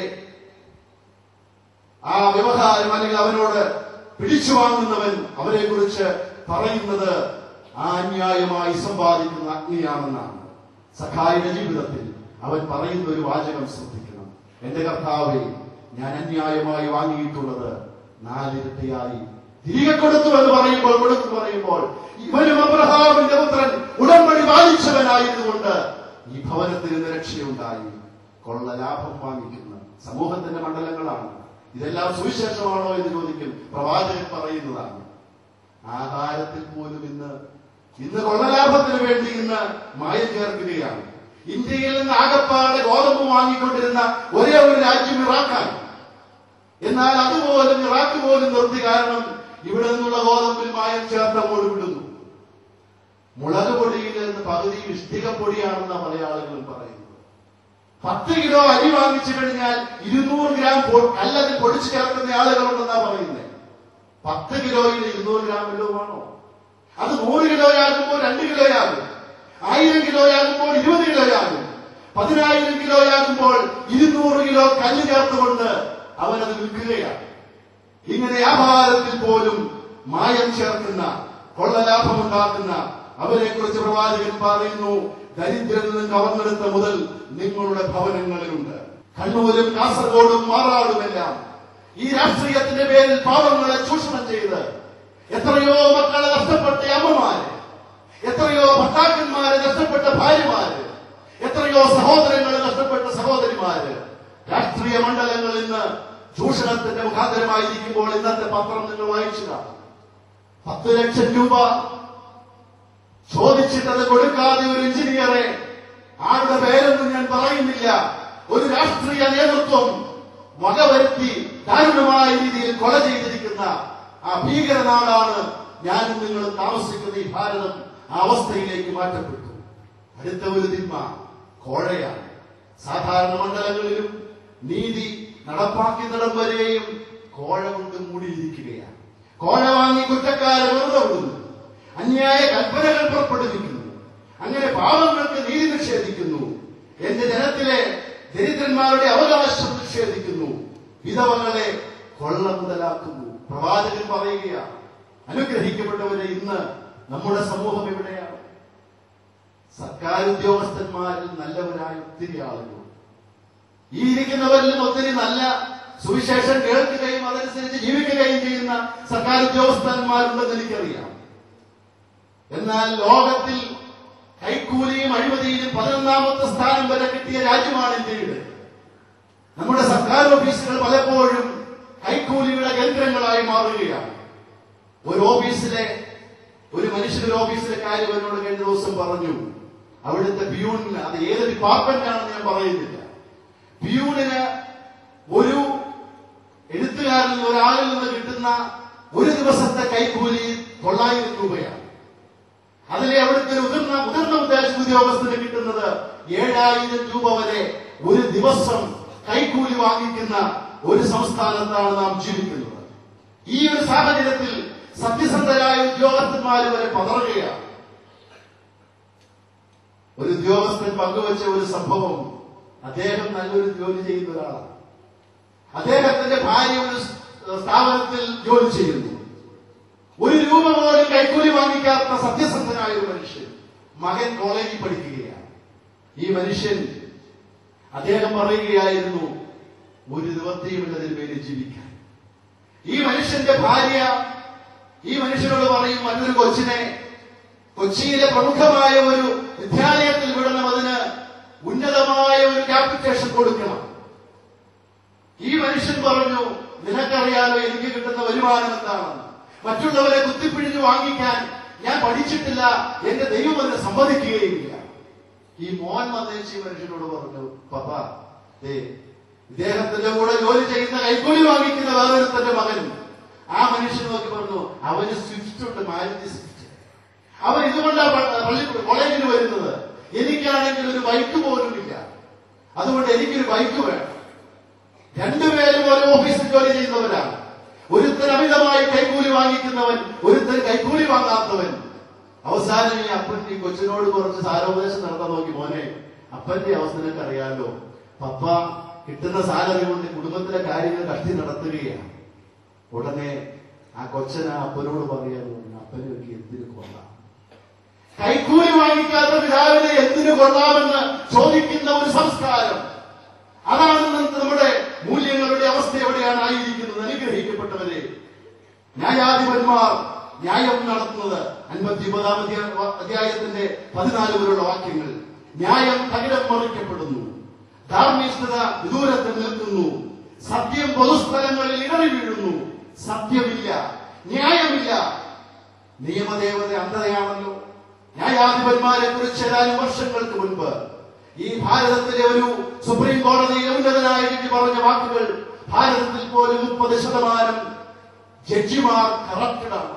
ആ വ്യവഹാരം അല്ലെങ്കിൽ അവനോട് പിടിച്ചു വാങ്ങുന്നവൻ അവരെ കുറിച്ച് പറയുന്നത് ആ അന്യായമായി സമ്പാദിക്കുന്ന അഗ്നിയാണെന്നാണ് സഖായുടെ ജീവിതത്തിൽ അവൻ പറയുന്ന ഒരു വാചകം ശ്രദ്ധിക്കണം എന്റെ കർത്താവെ ഞാൻ അന്യായമായി വാങ്ങിയിട്ടുള്ളത് നാലിരട്ടിയായി തിരികെ കൊടുത്തു എന്ന് പറയുമ്പോൾ കൊടുത്തു പറയുമ്പോൾ ഇവനും അബ്രഹാമിന്റെ പുത്രൻ ഉടമ്പടി പാലിച്ചവനായതുകൊണ്ട് ഈ ഭവനത്തിന് ഇന്ന് രക്ഷയുണ്ടായി കൊള്ള ലാഭം വാങ്ങിക്കുന്ന സമൂഹത്തിന്റെ മണ്ഡലങ്ങളാണ് ഇതെല്ലാം സുവിശേഷമാണോ എന്ന് ചോദിക്കും പ്രവാചകൻ പറയുന്നതാണ് ആഹാരത്തിൽ പോലും ഇന്ന് ഇന്ന് കൊള്ളലാഭത്തിന് വേണ്ടി ഇന്ന് മായം ചേർക്കുകയാണ് ഇന്ത്യയിൽ നിന്ന് ആകപ്പാടെ ഗോതമ്പ് വാങ്ങിക്കൊണ്ടിരുന്ന ഒരേ ഒരു രാജ്യം ഇറാഖാണ് എന്നാൽ അതുപോലും ഇറാഖ് പോലും നിർത്തി കാരണം ഇവിടെ നിന്നുള്ള ഗോതമ്പിൽ മായം ചേർത്ത് അങ്ങോട്ട് വിടുന്നു മുളക് പൊടിയിൽ നിന്ന് പകുതി ഇഷ്ടിക പൊടിയാണെന്ന പല ആളുകളും പറയുന്നത് പത്ത് കിലോ അരി വാങ്ങിച്ചു കഴിഞ്ഞാൽ ഇരുന്നൂറ് ഗ്രാം പൊ- കല്ലതിൽ പൊടിച്ചു ചേർക്കുന്ന ആളുകളുണ്ടെന്നാ പറയുന്നത് പത്ത് കിലോയിൽ ഇരുന്നൂറ് ഗ്രാം വല്ലതുമാണോ അത് നൂറ് കിലോയാകുമ്പോൾ രണ്ട് കിലോയാകും ആയിരം കിലോയാകുമ്പോൾ ഇരുപത് കിലോയാകും പതിനായിരം കിലോയാകുമ്പോൾ ഇരുന്നൂറ് കിലോ കല്ല് ചേർത്തുകൊണ്ട് അവനത് വിൽക്കുകയാണ് ഇങ്ങനെ വ്യാപാരത്തിൽ പോലും മായം ചേർക്കുന്ന കൊള്ളലാഭമുണ്ടാക്കുന്ന അവരെ കുറിച്ച് പ്രവാചകൻ പറയുന്നു ദരിദ്രരിൽ നിന്ന് കവർന്നെടുത്ത മുതൽ നിങ്ങളുടെ ഭവനങ്ങളിലുണ്ട് കണ്ണൂരും കാസർഗോഡും മാറാടുമെല്ലാം ഈ രാഷ്ട്രീയത്തിന്റെ പേരിൽ പാവങ്ങളെ ചൂഷണം ചെയ്ത് എത്രയോ മക്കളെ നഷ്ടപ്പെട്ട അമ്മമാര് എത്രയോ ഭർത്താക്കന്മാരെ നഷ്ടപ്പെട്ട ഭാര്യമാര് എത്രയോ സഹോദരങ്ങളെ നഷ്ടപ്പെട്ട സഹോദരിമാര് രാഷ്ട്രീയ മണ്ഡലങ്ങൾ ഇന്ന് ചൂഷണത്തിന്റെ മുഖാന്തരമായിരിക്കുമ്പോൾ ഇന്നത്തെ പത്രം നിങ്ങൾ വായിച്ചു കാണും പത്ത് ലക്ഷം രൂപ ചോദിച്ചിട്ടത് കൊടുക്കാതെ ഒരു എഞ്ചിനീയറെ ആളുടെ പേരൊന്നും ഞാൻ പറയുന്നില്ല ഒരു രാഷ്ട്രീയ നേതൃത്വം വകവരുത്തി ദാരുണമായ രീതിയിൽ കൊല ചെയ്തിരിക്കുന്ന ആ ഭീകരനാടാണ് ഞാനും നിങ്ങളും താമസിക്കുന്ന ഈ ഭാരതം ആ അവസ്ഥയിലേക്ക് മാറ്റപ്പെട്ടു അടുത്ത ഒരു തിന്മ കോഴയാണ് സാധാരണ മണ്ഡലങ്ങളിലും നീതി നടപ്പാക്കുന്നിടം വരെയും കോഴ കൊണ്ട് മൂടിയിരിക്കുകയാണ് കോഴ വാങ്ങി കുറ്റക്കാരെ വെറുതെ വിടുന്നു അന്യായ കൽപ്പനകൾ പുറപ്പെടുവിക്കുന്നു അങ്ങനെ പാവങ്ങൾക്ക് നീതി നിഷേധിക്കുന്നു എന്റെ ജനത്തിലെ ദരിദ്രന്മാരുടെ അവകാശം നിഷേധിക്കുന്നു വിധവകളെ കൊള്ള മുതലാക്കുന്നു പ്രവാചകൻ പറയുകയാണ് അനുഗ്രഹിക്കപ്പെട്ടവരെ ഇന്ന് നമ്മുടെ സമൂഹം എവിടെയാണ് സർക്കാർ ഉദ്യോഗസ്ഥന്മാരിൽ നല്ലവരായ ഒത്തിരി ആളുകൾ ഈ ഇരിക്കുന്നവരിലും ഒത്തിരി നല്ല സുവിശേഷം കേൾക്കുകയും അതനുസരിച്ച് ജീവിക്കുകയും ചെയ്യുന്ന സർക്കാർ ഉദ്യോഗസ്ഥന്മാരുണ്ടെന്ന് എനിക്കറിയാം എന്നാൽ ലോകത്തിൽ കൈക്കൂലിയും അഴിമതിയിലും പതിനൊന്നാമത്തെ സ്ഥാനം വരെ കിട്ടിയ രാജ്യമാണ് ഇന്ത്യയുടെ നമ്മുടെ സർക്കാർ ഓഫീസുകൾ പലപ്പോഴും കൈക്കൂലിയുടെ കേന്ദ്രങ്ങളായി മാറുകയാണ് ഒരു ഓഫീസിലെ ഒരു മനുഷ്യൻ ഒരു ഓഫീസിലെ കാര്യം എന്നോട് കഴിഞ്ഞ ദിവസം പറഞ്ഞു അവിടുത്തെ പിയൂണിന് അത് ഏത് ഡിപ്പാർട്ട്മെന്റ് ആണെന്ന് ഞാൻ പറയുന്നില്ല പിയൂണിന് ഒരു എഴുത്തുകാരിൽ നിന്ന് ഒരാളിൽ നിന്ന് കിട്ടുന്ന ഒരു ദിവസത്തെ കൈക്കൂലി തൊള്ളായിരം രൂപയാണ് അതിലെ അവിടുത്തെ ഒരു മുതിർന്ന മുതിർന്ന ഉദ്ദേശ ഉദ്യോഗസ്ഥന് കിട്ടുന്നത് ഏഴായിരം രൂപ വരെ ഒരു ദിവസം കൈക്കൂലി വാങ്ങിക്കുന്ന ഒരു സംസ്ഥാനത്താണ് നാം ജീവിക്കുന്നത് ഈ ഒരു സാഹചര്യത്തിൽ സത്യസന്ധരായ ഉദ്യോഗസ്ഥന്മാർ വരെ പതറുകയാണ് ഒരു ഉദ്യോഗസ്ഥൻ പങ്കുവച്ച ഒരു സംഭവം അദ്ദേഹം നല്ലൊരു ജോലി ചെയ്യുന്ന ഒരാളാണ് അദ്ദേഹത്തിന്റെ ഭാര്യ ഒരു സ്ഥാപനത്തിൽ ജോലി ചെയ്യുന്നു ഒരു രൂപ പോലും കൈക്കൂലി വാങ്ങിക്കാത്ത സത്യസന്ധനായ ഒരു മനുഷ്യൻ മകൻ കോളേജിൽ പഠിക്കുകയാണ് ഈ മനുഷ്യൻ അദ്ദേഹം പറയുകയായിരുന്നു ഒരു നിവൃത്തിയുമില്ലതിന് പേര് ജീവിക്കാൻ ഈ മനുഷ്യന്റെ ഭാര്യ ഈ മനുഷ്യനോട് പറയും മറ്റൊരു കൊച്ചിനെ കൊച്ചിയിലെ പ്രമുഖമായ ഒരു വിദ്യാലയത്തിൽ വിടണം അതിന് ഉന്നതമായ ഒരു ക്യാപിറ്റേഷൻ കൊടുക്കണം ഈ മനുഷ്യൻ പറഞ്ഞു നിനക്കറിയാലോ എനിക്ക് കിട്ടുന്ന വരുമാനം എന്താണെന്ന് മറ്റുള്ളവരെ കുത്തിപ്പിഴിഞ്ഞ് വാങ്ങിക്കാൻ ഞാൻ പഠിച്ചിട്ടില്ല എന്റെ ദൈവം അതിനെ സമ്മതിക്കുകയുമില്ല ഈ മോൻ വന്നേച്ച് ഈ മനുഷ്യനോട് പറഞ്ഞു പപ്പ ദേ ഇദ്ദേഹത്തിന്റെ കൂടെ ജോലി ചെയ്യുന്ന കൈക്കൂലി വാങ്ങിക്കുന്ന വേറൊരുത്തന്റെ മകൻ ആ മനുഷ്യൻ നോക്കി പറഞ്ഞു അവന് സ്വിഫ്റ്റ് ഉണ്ട് മാരുതി സ്വിഫ്റ്റ് അവൻ ഇതുകൊണ്ടാണ് പ- പള്ളി കോളേജിൽ വരുന്നത് എനിക്കാണെങ്കിൽ ഒരു ബൈക്ക് പോലും ഇല്ല അതുകൊണ്ട് എനിക്കൊരു ബൈക്ക് വേണം രണ്ടുപേരും ഒരു ഓഫീസിൽ ജോലി ചെയ്യുന്നവരാണ് ഒരുത്തൻ അമിതമായി കൈക്കൂലി വാങ്ങിക്കുന്നവൻ ഒരുത്തൻ കൈക്കൂലി വാങ്ങാത്തവൻ അവസാനം ഈ അപ്പൻ ഈ കൊച്ചിനോട് കുറച്ച് സാരോപദേശം നടത്താൻ നോക്കി മോനെ അപ്പന്റെ അവസ്ഥ നിനക്ക് അറിയാലോ പപ്പ കിട്ടുന്ന സാലറി കൊണ്ട് കുടുംബത്തിലെ കാര്യങ്ങൾ കഷ്ടി നടത്തുകയാണ് ഉടനെ ആ കൊച്ചൻ ആ അപ്പനോട് പറയാൻ അപ്പനെ എനിക്ക് എന്തിനു കൊള്ളാം കൈക്കൂലി വാങ്ങിക്കാത്ത പിതാവിനെ എന്തിനു കൊള്ളാമെന്ന് ചോദിക്കുന്ന ഒരു സംസ്കാരം അതാണ് ഇന്ന് നമ്മുടെ മൂല്യങ്ങളുടെ അവസ്ഥ എവിടെയാണ് ആയിരിക്കുന്നത് അനുഗ്രഹിക്കപ്പെട്ടവരെ ന്യായാധിപന്മാർ ന്യായം നടത്തുന്നത് അൻപത്തി ഒമ്പതാം അധ്യായത്തിന്റെ പതിനാല് വരെയുള്ള വാക്യങ്ങൾ ന്യായം തകിടം മറിക്കപ്പെടുന്നു ധാർമ്മികത വിദൂരത്തിൽ നിൽക്കുന്നു സത്യം പൊതുസ്ഥലങ്ങളിൽ ഇടറി വീഴുന്നു സത്യമില്ല ന്യായമില്ല നിയമദേവത അന്ധതയാണല്ലോ ന്യായാധിപന്മാരെ കുറിച്ച് ഏതാനും വർഷങ്ങൾക്ക് മുൻപ് ഈ ഭാരതത്തിലെ ഒരു സുപ്രീം കോടതിയിലെ ഉന്നതനായ ജഡ്ജി പറഞ്ഞ വാക്കുകൾ ഭാരതത്തിൽ പോലും മുപ്പത് ശതമാനം ജഡ്ജിമാർ കറപ്റ്റഡാണ്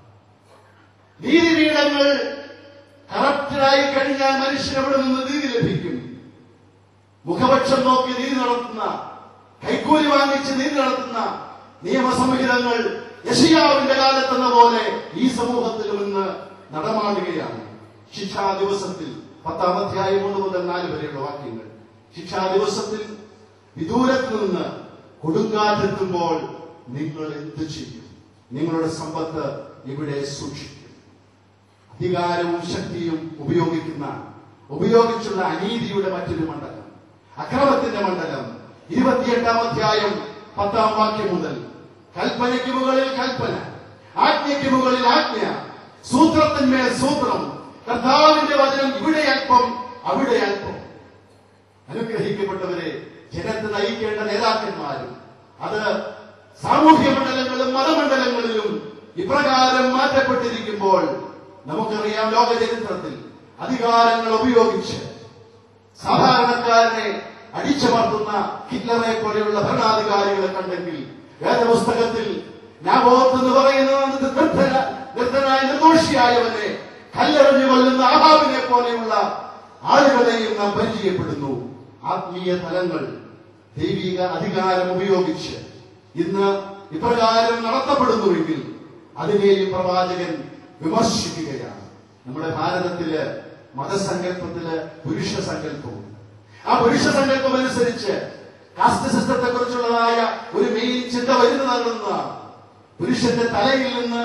നീതിപീഠങ്ങൾ കറപ്റ്റഡായി കഴിഞ്ഞാൽ മനുഷ്യന് എവിടെ നിന്ന് നീതി ലഭിക്കും മുഖപക്ഷം നോക്കി നീതി നടത്തുന്ന കൈക്കൂലി വാങ്ങിച്ച് നീതി നടത്തുന്ന നിയമസംഹിതങ്ങൾ യശിയാവിന്റെ കാലത്തെന്ന പോലെ ഈ സമൂഹത്തിൽ ഇന്ന് നടമാടുകയാണ് ശിക്ഷാ ദിവസത്തിൽ പത്താം അധ്യായം ഒന്ന് മുതൽ നാല് വരെയുള്ള വാക്യങ്ങൾ ശിക്ഷാ ദിവസത്തിൽ വിദൂരത്ത് നിന്ന് കൊടുങ്കാറ്റെത്തുമ്പോൾ നിങ്ങൾ എന്ത് ചെയ്യും നിങ്ങളുടെ സമ്പത്ത് ഇവിടെ സൂക്ഷിക്കും അധികാരവും ശക്തിയും ഉപയോഗിക്കുന്ന ഉപയോഗിച്ചുള്ള അനീതിയുടെ മറ്റൊരു മണ്ഡലം അക്രമത്തിന്റെ മണ്ഡലം ഇരുപത്തിയെട്ടാം അധ്യായം പത്താം വാക്യം മുതൽ കൽപ്പനയ്ക്ക് മുകളിൽ കൽപ്പന ആജ്ഞയ്ക്ക് മുകളിൽ ആജ്ഞ സൂത്രത്തിന്മേൽ സൂത്രം കർത്താവിന്റെ വചനം ഇവിടെ അല്പം അവിടെ അല്പം അനുഗ്രഹിക്കപ്പെട്ടവരെ ജനത്തെ നയിക്കേണ്ട നേതാക്കന്മാരും അത് സാമൂഹ്യ മണ്ഡലങ്ങളിലും മതമണ്ഡലങ്ങളിലും ഇപ്രകാരം മാറ്റപ്പെട്ടിരിക്കുമ്പോൾ നമുക്കറിയാം ലോക ചരിത്രത്തിൽ അധികാരങ്ങൾ ഉപയോഗിച്ച് സാധാരണക്കാരനെ അടിച്ചമർത്തുന്ന ഹിറ്റ്ലറെ പോലെയുള്ള ഭരണാധികാരികളെ കണ്ടെങ്കിൽ വേദപുസ്തകത്തിൽ നാബോത്ത് എന്ന് പറയുന്ന നിർദ്ധന നിർദ്ധനായ നിർദോഷിയായവനെ കല്ലെറിഞ്ഞു കൊല്ലുന്ന ആഹാബിനെ പോലെയുള്ള ആളുകളെയും നാം പരിചയപ്പെടുന്നു ആത്മീയ തലങ്ങൾ ദൈവിക അധികാരം ഉപയോഗിച്ച് ഇന്ന് ഇപ്രകാരം നടത്തപ്പെടുന്നുവെങ്കിൽ അതിനെയും പ്രവാചകൻ വിമർശിക്കുകയാണ് നമ്മുടെ ഭാരതത്തില് മതസങ്കല്പത്തില് പുരുഷ സങ്കല്പവും ആ പുരുഷ സങ്കല്പം അനുസരിച്ച് കാസ്റ്റ് സിസ്റ്റത്തെ കുറിച്ചുള്ളതായ ഒരു മെയിൻ ചിന്ത വരുന്നതാകുന്ന പുരുഷന്റെ തലയിൽ നിന്ന്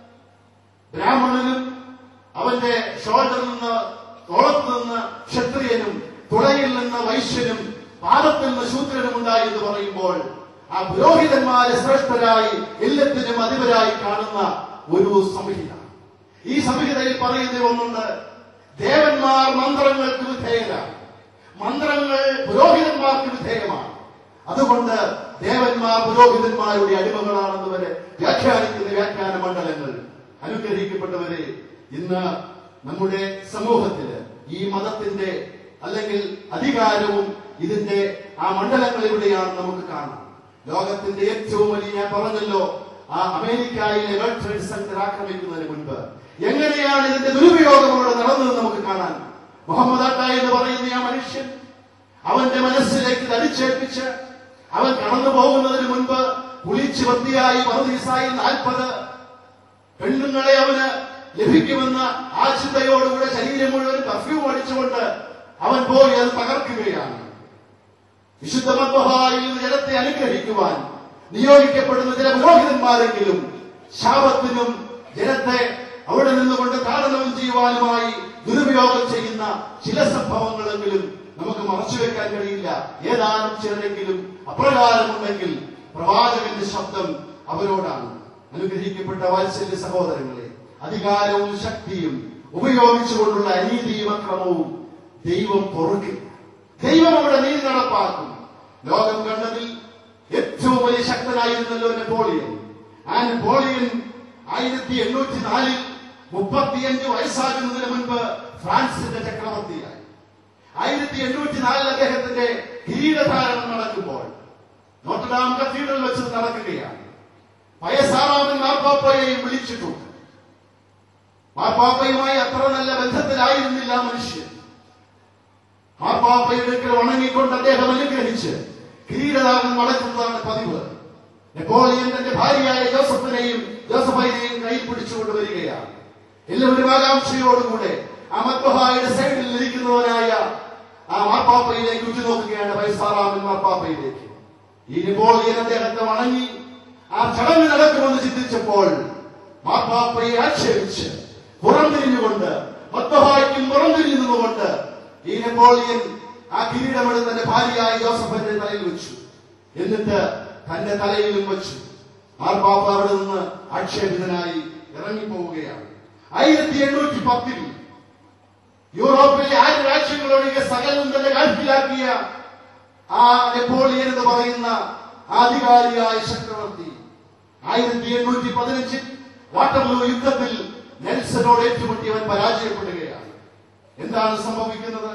ബ്രാഹ്മണനും അവന്റെ ഷോൾഡറിൽ നിന്ന് തോളത്ത് നിന്ന് ക്ഷത്രിയനും തുടയിൽ നിന്ന് വൈശ്യനും പാദത്തിൽ നിന്ന് ശൂദ്രനും ഉണ്ടായി എന്ന് പറയുമ്പോൾ ആ പുരോഹിതന്മാരെ ശ്രേഷ്ഠരായി എല്ലാത്തിനും അധിപരായി കാണുന്ന ഒരു സംഹിത ഈ സംഹിതയിൽ പറയുന്ന ഒന്നുണ്ട് ദേവന്മാർ മന്ത്രങ്ങൾക്ക് വിധേയരാണ് മന്ത്രങ്ങൾ പുരോഹിതന്മാർക്ക് വിധേയമാണ് അതുകൊണ്ട് ദേവന്മാർ പുരോഹിതന്മാരുടെ അടിമകളാണെന്ന് വരെ വ്യാഖ്യാനിക്കുന്ന വ്യാഖ്യാന മണ്ഡലങ്ങൾ അനുഗ്രഹിക്കപ്പെട്ടവരെ ഇന്ന് നമ്മുടെ സമൂഹത്തില് ഈ മതത്തിന്റെ അല്ലെങ്കിൽ അധികാരവും ഇതിന്റെ ആ മണ്ഡലങ്ങൾ എവിടെയാണ് നമുക്ക് കാണാം ലോകത്തിന്റെ ഏറ്റവും വലിയ ഞാൻ പറഞ്ഞല്ലോ ആ അമേരിക്കയിലെ വേൾഡ് ട്രേഡ് സെന്റർ ആക്രമിക്കുന്നതിന് മുൻപ് എങ്ങനെയാണ് ഇതിന്റെ ദുരുപയോഗം അവിടെ നടന്നത് നമുക്ക് കാണാൻ മുഹമ്മദ് അട്ട എന്ന് പറയുന്ന ആ മനുഷ്യൻ അവന്റെ മനസ്സിലേക്ക് ഇത് അടിച്ചേൽപ്പിച്ച് അവൻ കടന്നു പോകുന്നതിന് മുൻപ് കുളിച്ച് വൃത്തിയായി മറുദീസായി നാൽപ്പത് പെണ്ണുങ്ങളെ അവന് ലഭിക്കുമെന്ന ആ ചിന്തയോടുകൂടെ ശരീരം മുഴുവൻ പെർഫ്യൂം അടിച്ചുകൊണ്ട് അവൻ പോയി അത് തകർക്കുകയാണ് വിശുദ്ധ മദ്ബഹായിൽ നിന്ന് ജനത്തെ അനുഗ്രഹിക്കുവാൻ നിയോഗിക്കപ്പെടുന്ന ചില പുരോഹിതന്മാരെങ്കിലും ശാപത്തിനും ജനത്തെ അവിടെ നിന്നുകൊണ്ട് താടനവും ചെയ്യുവാനുമായി ദുരുപയോഗം ചെയ്യുന്ന ചില സംഭവങ്ങളെങ്കിലും നമുക്ക് മറച്ചുവെക്കാൻ കഴിയില്ല ഏതാനും ചിലരെങ്കിലും അപ്രകാരമുണ്ടെങ്കിൽ പ്രവാചകന്റെ ശബ്ദം അവരോടാണ് അനുഗ്രഹിക്കപ്പെട്ട വാത്സല്യ സഹോദരങ്ങളെ അധികാരവും ശക്തിയും ഉപയോഗിച്ചുകൊണ്ടുള്ള അനീതിയും അക്രമവും ദൈവം പൊറുക്കില്ല ദൈവം അവിടെ നീതി നടപ്പാക്കും ലോകം കണ്ടതിൽ ഏറ്റവും വലിയ ശക്തനായിരുന്നല്ലോ നെപ്പോളിയൻ ആ നെപ്പോളിയൻ ആയിരത്തി എണ്ണൂറ്റി നാലിൽ മുപ്പത്തിയഞ്ച് വയസ്സാകുന്നതിന് മുൻപ് ഫ്രാൻസിന്റെ ചക്രവർത്തിയായി ആയിരത്തി എണ്ണൂറ്റി നാലിൽ അദ്ദേഹത്തിന്റെ കിരീടധാരണം നടക്കുമ്പോൾ നോട്ടഡാം കത്തീഡ്രൽ വെച്ച് നടക്കുകയാണ് വയസ്സാറാമൻ മാർപ്പാപ്പയെയും വിളിച്ചിട്ടുണ്ട് മാർപ്പാപ്പയുമായി അത്ര നല്ല ബന്ധത്തിലായിരുന്നില്ല മനുഷ്യൻ മാർപ്പാപ്പയുടെ അടുക്കൽ വണങ്ങിക്കൊണ്ട് അദ്ദേഹം അനുഗ്രഹിച്ച് കിരീടദാനം നടക്കുന്നതാണ് പതിവ് നെപ്പോളിയൻ തന്റെ ഭാര്യയായ ജോസഫിനെയും ജോസഫൈനെയും കയ്യിൽ പിടിച്ചുകൊണ്ട് വരികയാണ് എല്ലാവരും ആകാംക്ഷയോടുകൂടെ ആ മത്ബഹായുടെ സൈഡിൽ ഇരിക്കുന്നവനായ ആ മാർപ്പാപ്പയിലേക്ക് ഉറ്റുനോക്കുകയാണ് വയസ്സാറാമൻ മാർപ്പാപ്പയിലേക്ക് ഈ നെപ്പോളിയൻ അദ്ദേഹത്തെ വണങ്ങി ആ ചടങ്ങ് നടക്കുമെന്ന് ചിന്തിച്ചപ്പോൾ മാർപ്പാപ്പയെ ആക്ഷേപിച്ച് പുറംതിരിഞ്ഞുകൊണ്ട് മദ്ബഹായ്ക്കും പുറംതിരിഞ്ഞു നിന്നുകൊണ്ട് ഈ നെപ്പോളിയൻ ആ കിരീടമെടുത്ത് തന്റെ ഭാര്യയായ ജോസഫിന്റെ തലയിൽ വെച്ചു എന്നിട്ട് തന്റെ തലയിലും വെച്ചു മാർപ്പാപ്പ അവിടെ നിന്ന് ആക്ഷേപിതനായി ഇറങ്ങിപ്പോവുകയാണ് ആയിരത്തി എണ്ണൂറ്റി പത്തിൽ യൂറോപ്പിലെ ആറ് രാജ്യങ്ങളൊഴികെ സകലം തന്നെ ഗൾഫിലാക്കിയ ആ നെപ്പോളിയൻ എന്ന് പറയുന്ന ആധികാരിയായ ചക്രവർത്തി ആയിരത്തി എണ്ണൂറ്റി പതിനഞ്ചിൽ വാട്ടർലൂ യുദ്ധത്തിൽ നെൽസനോട് ഏറ്റുമുട്ടി അവൻ പരാജയപ്പെടുകയാണ് എന്താണ് സംഭവിക്കുന്നത്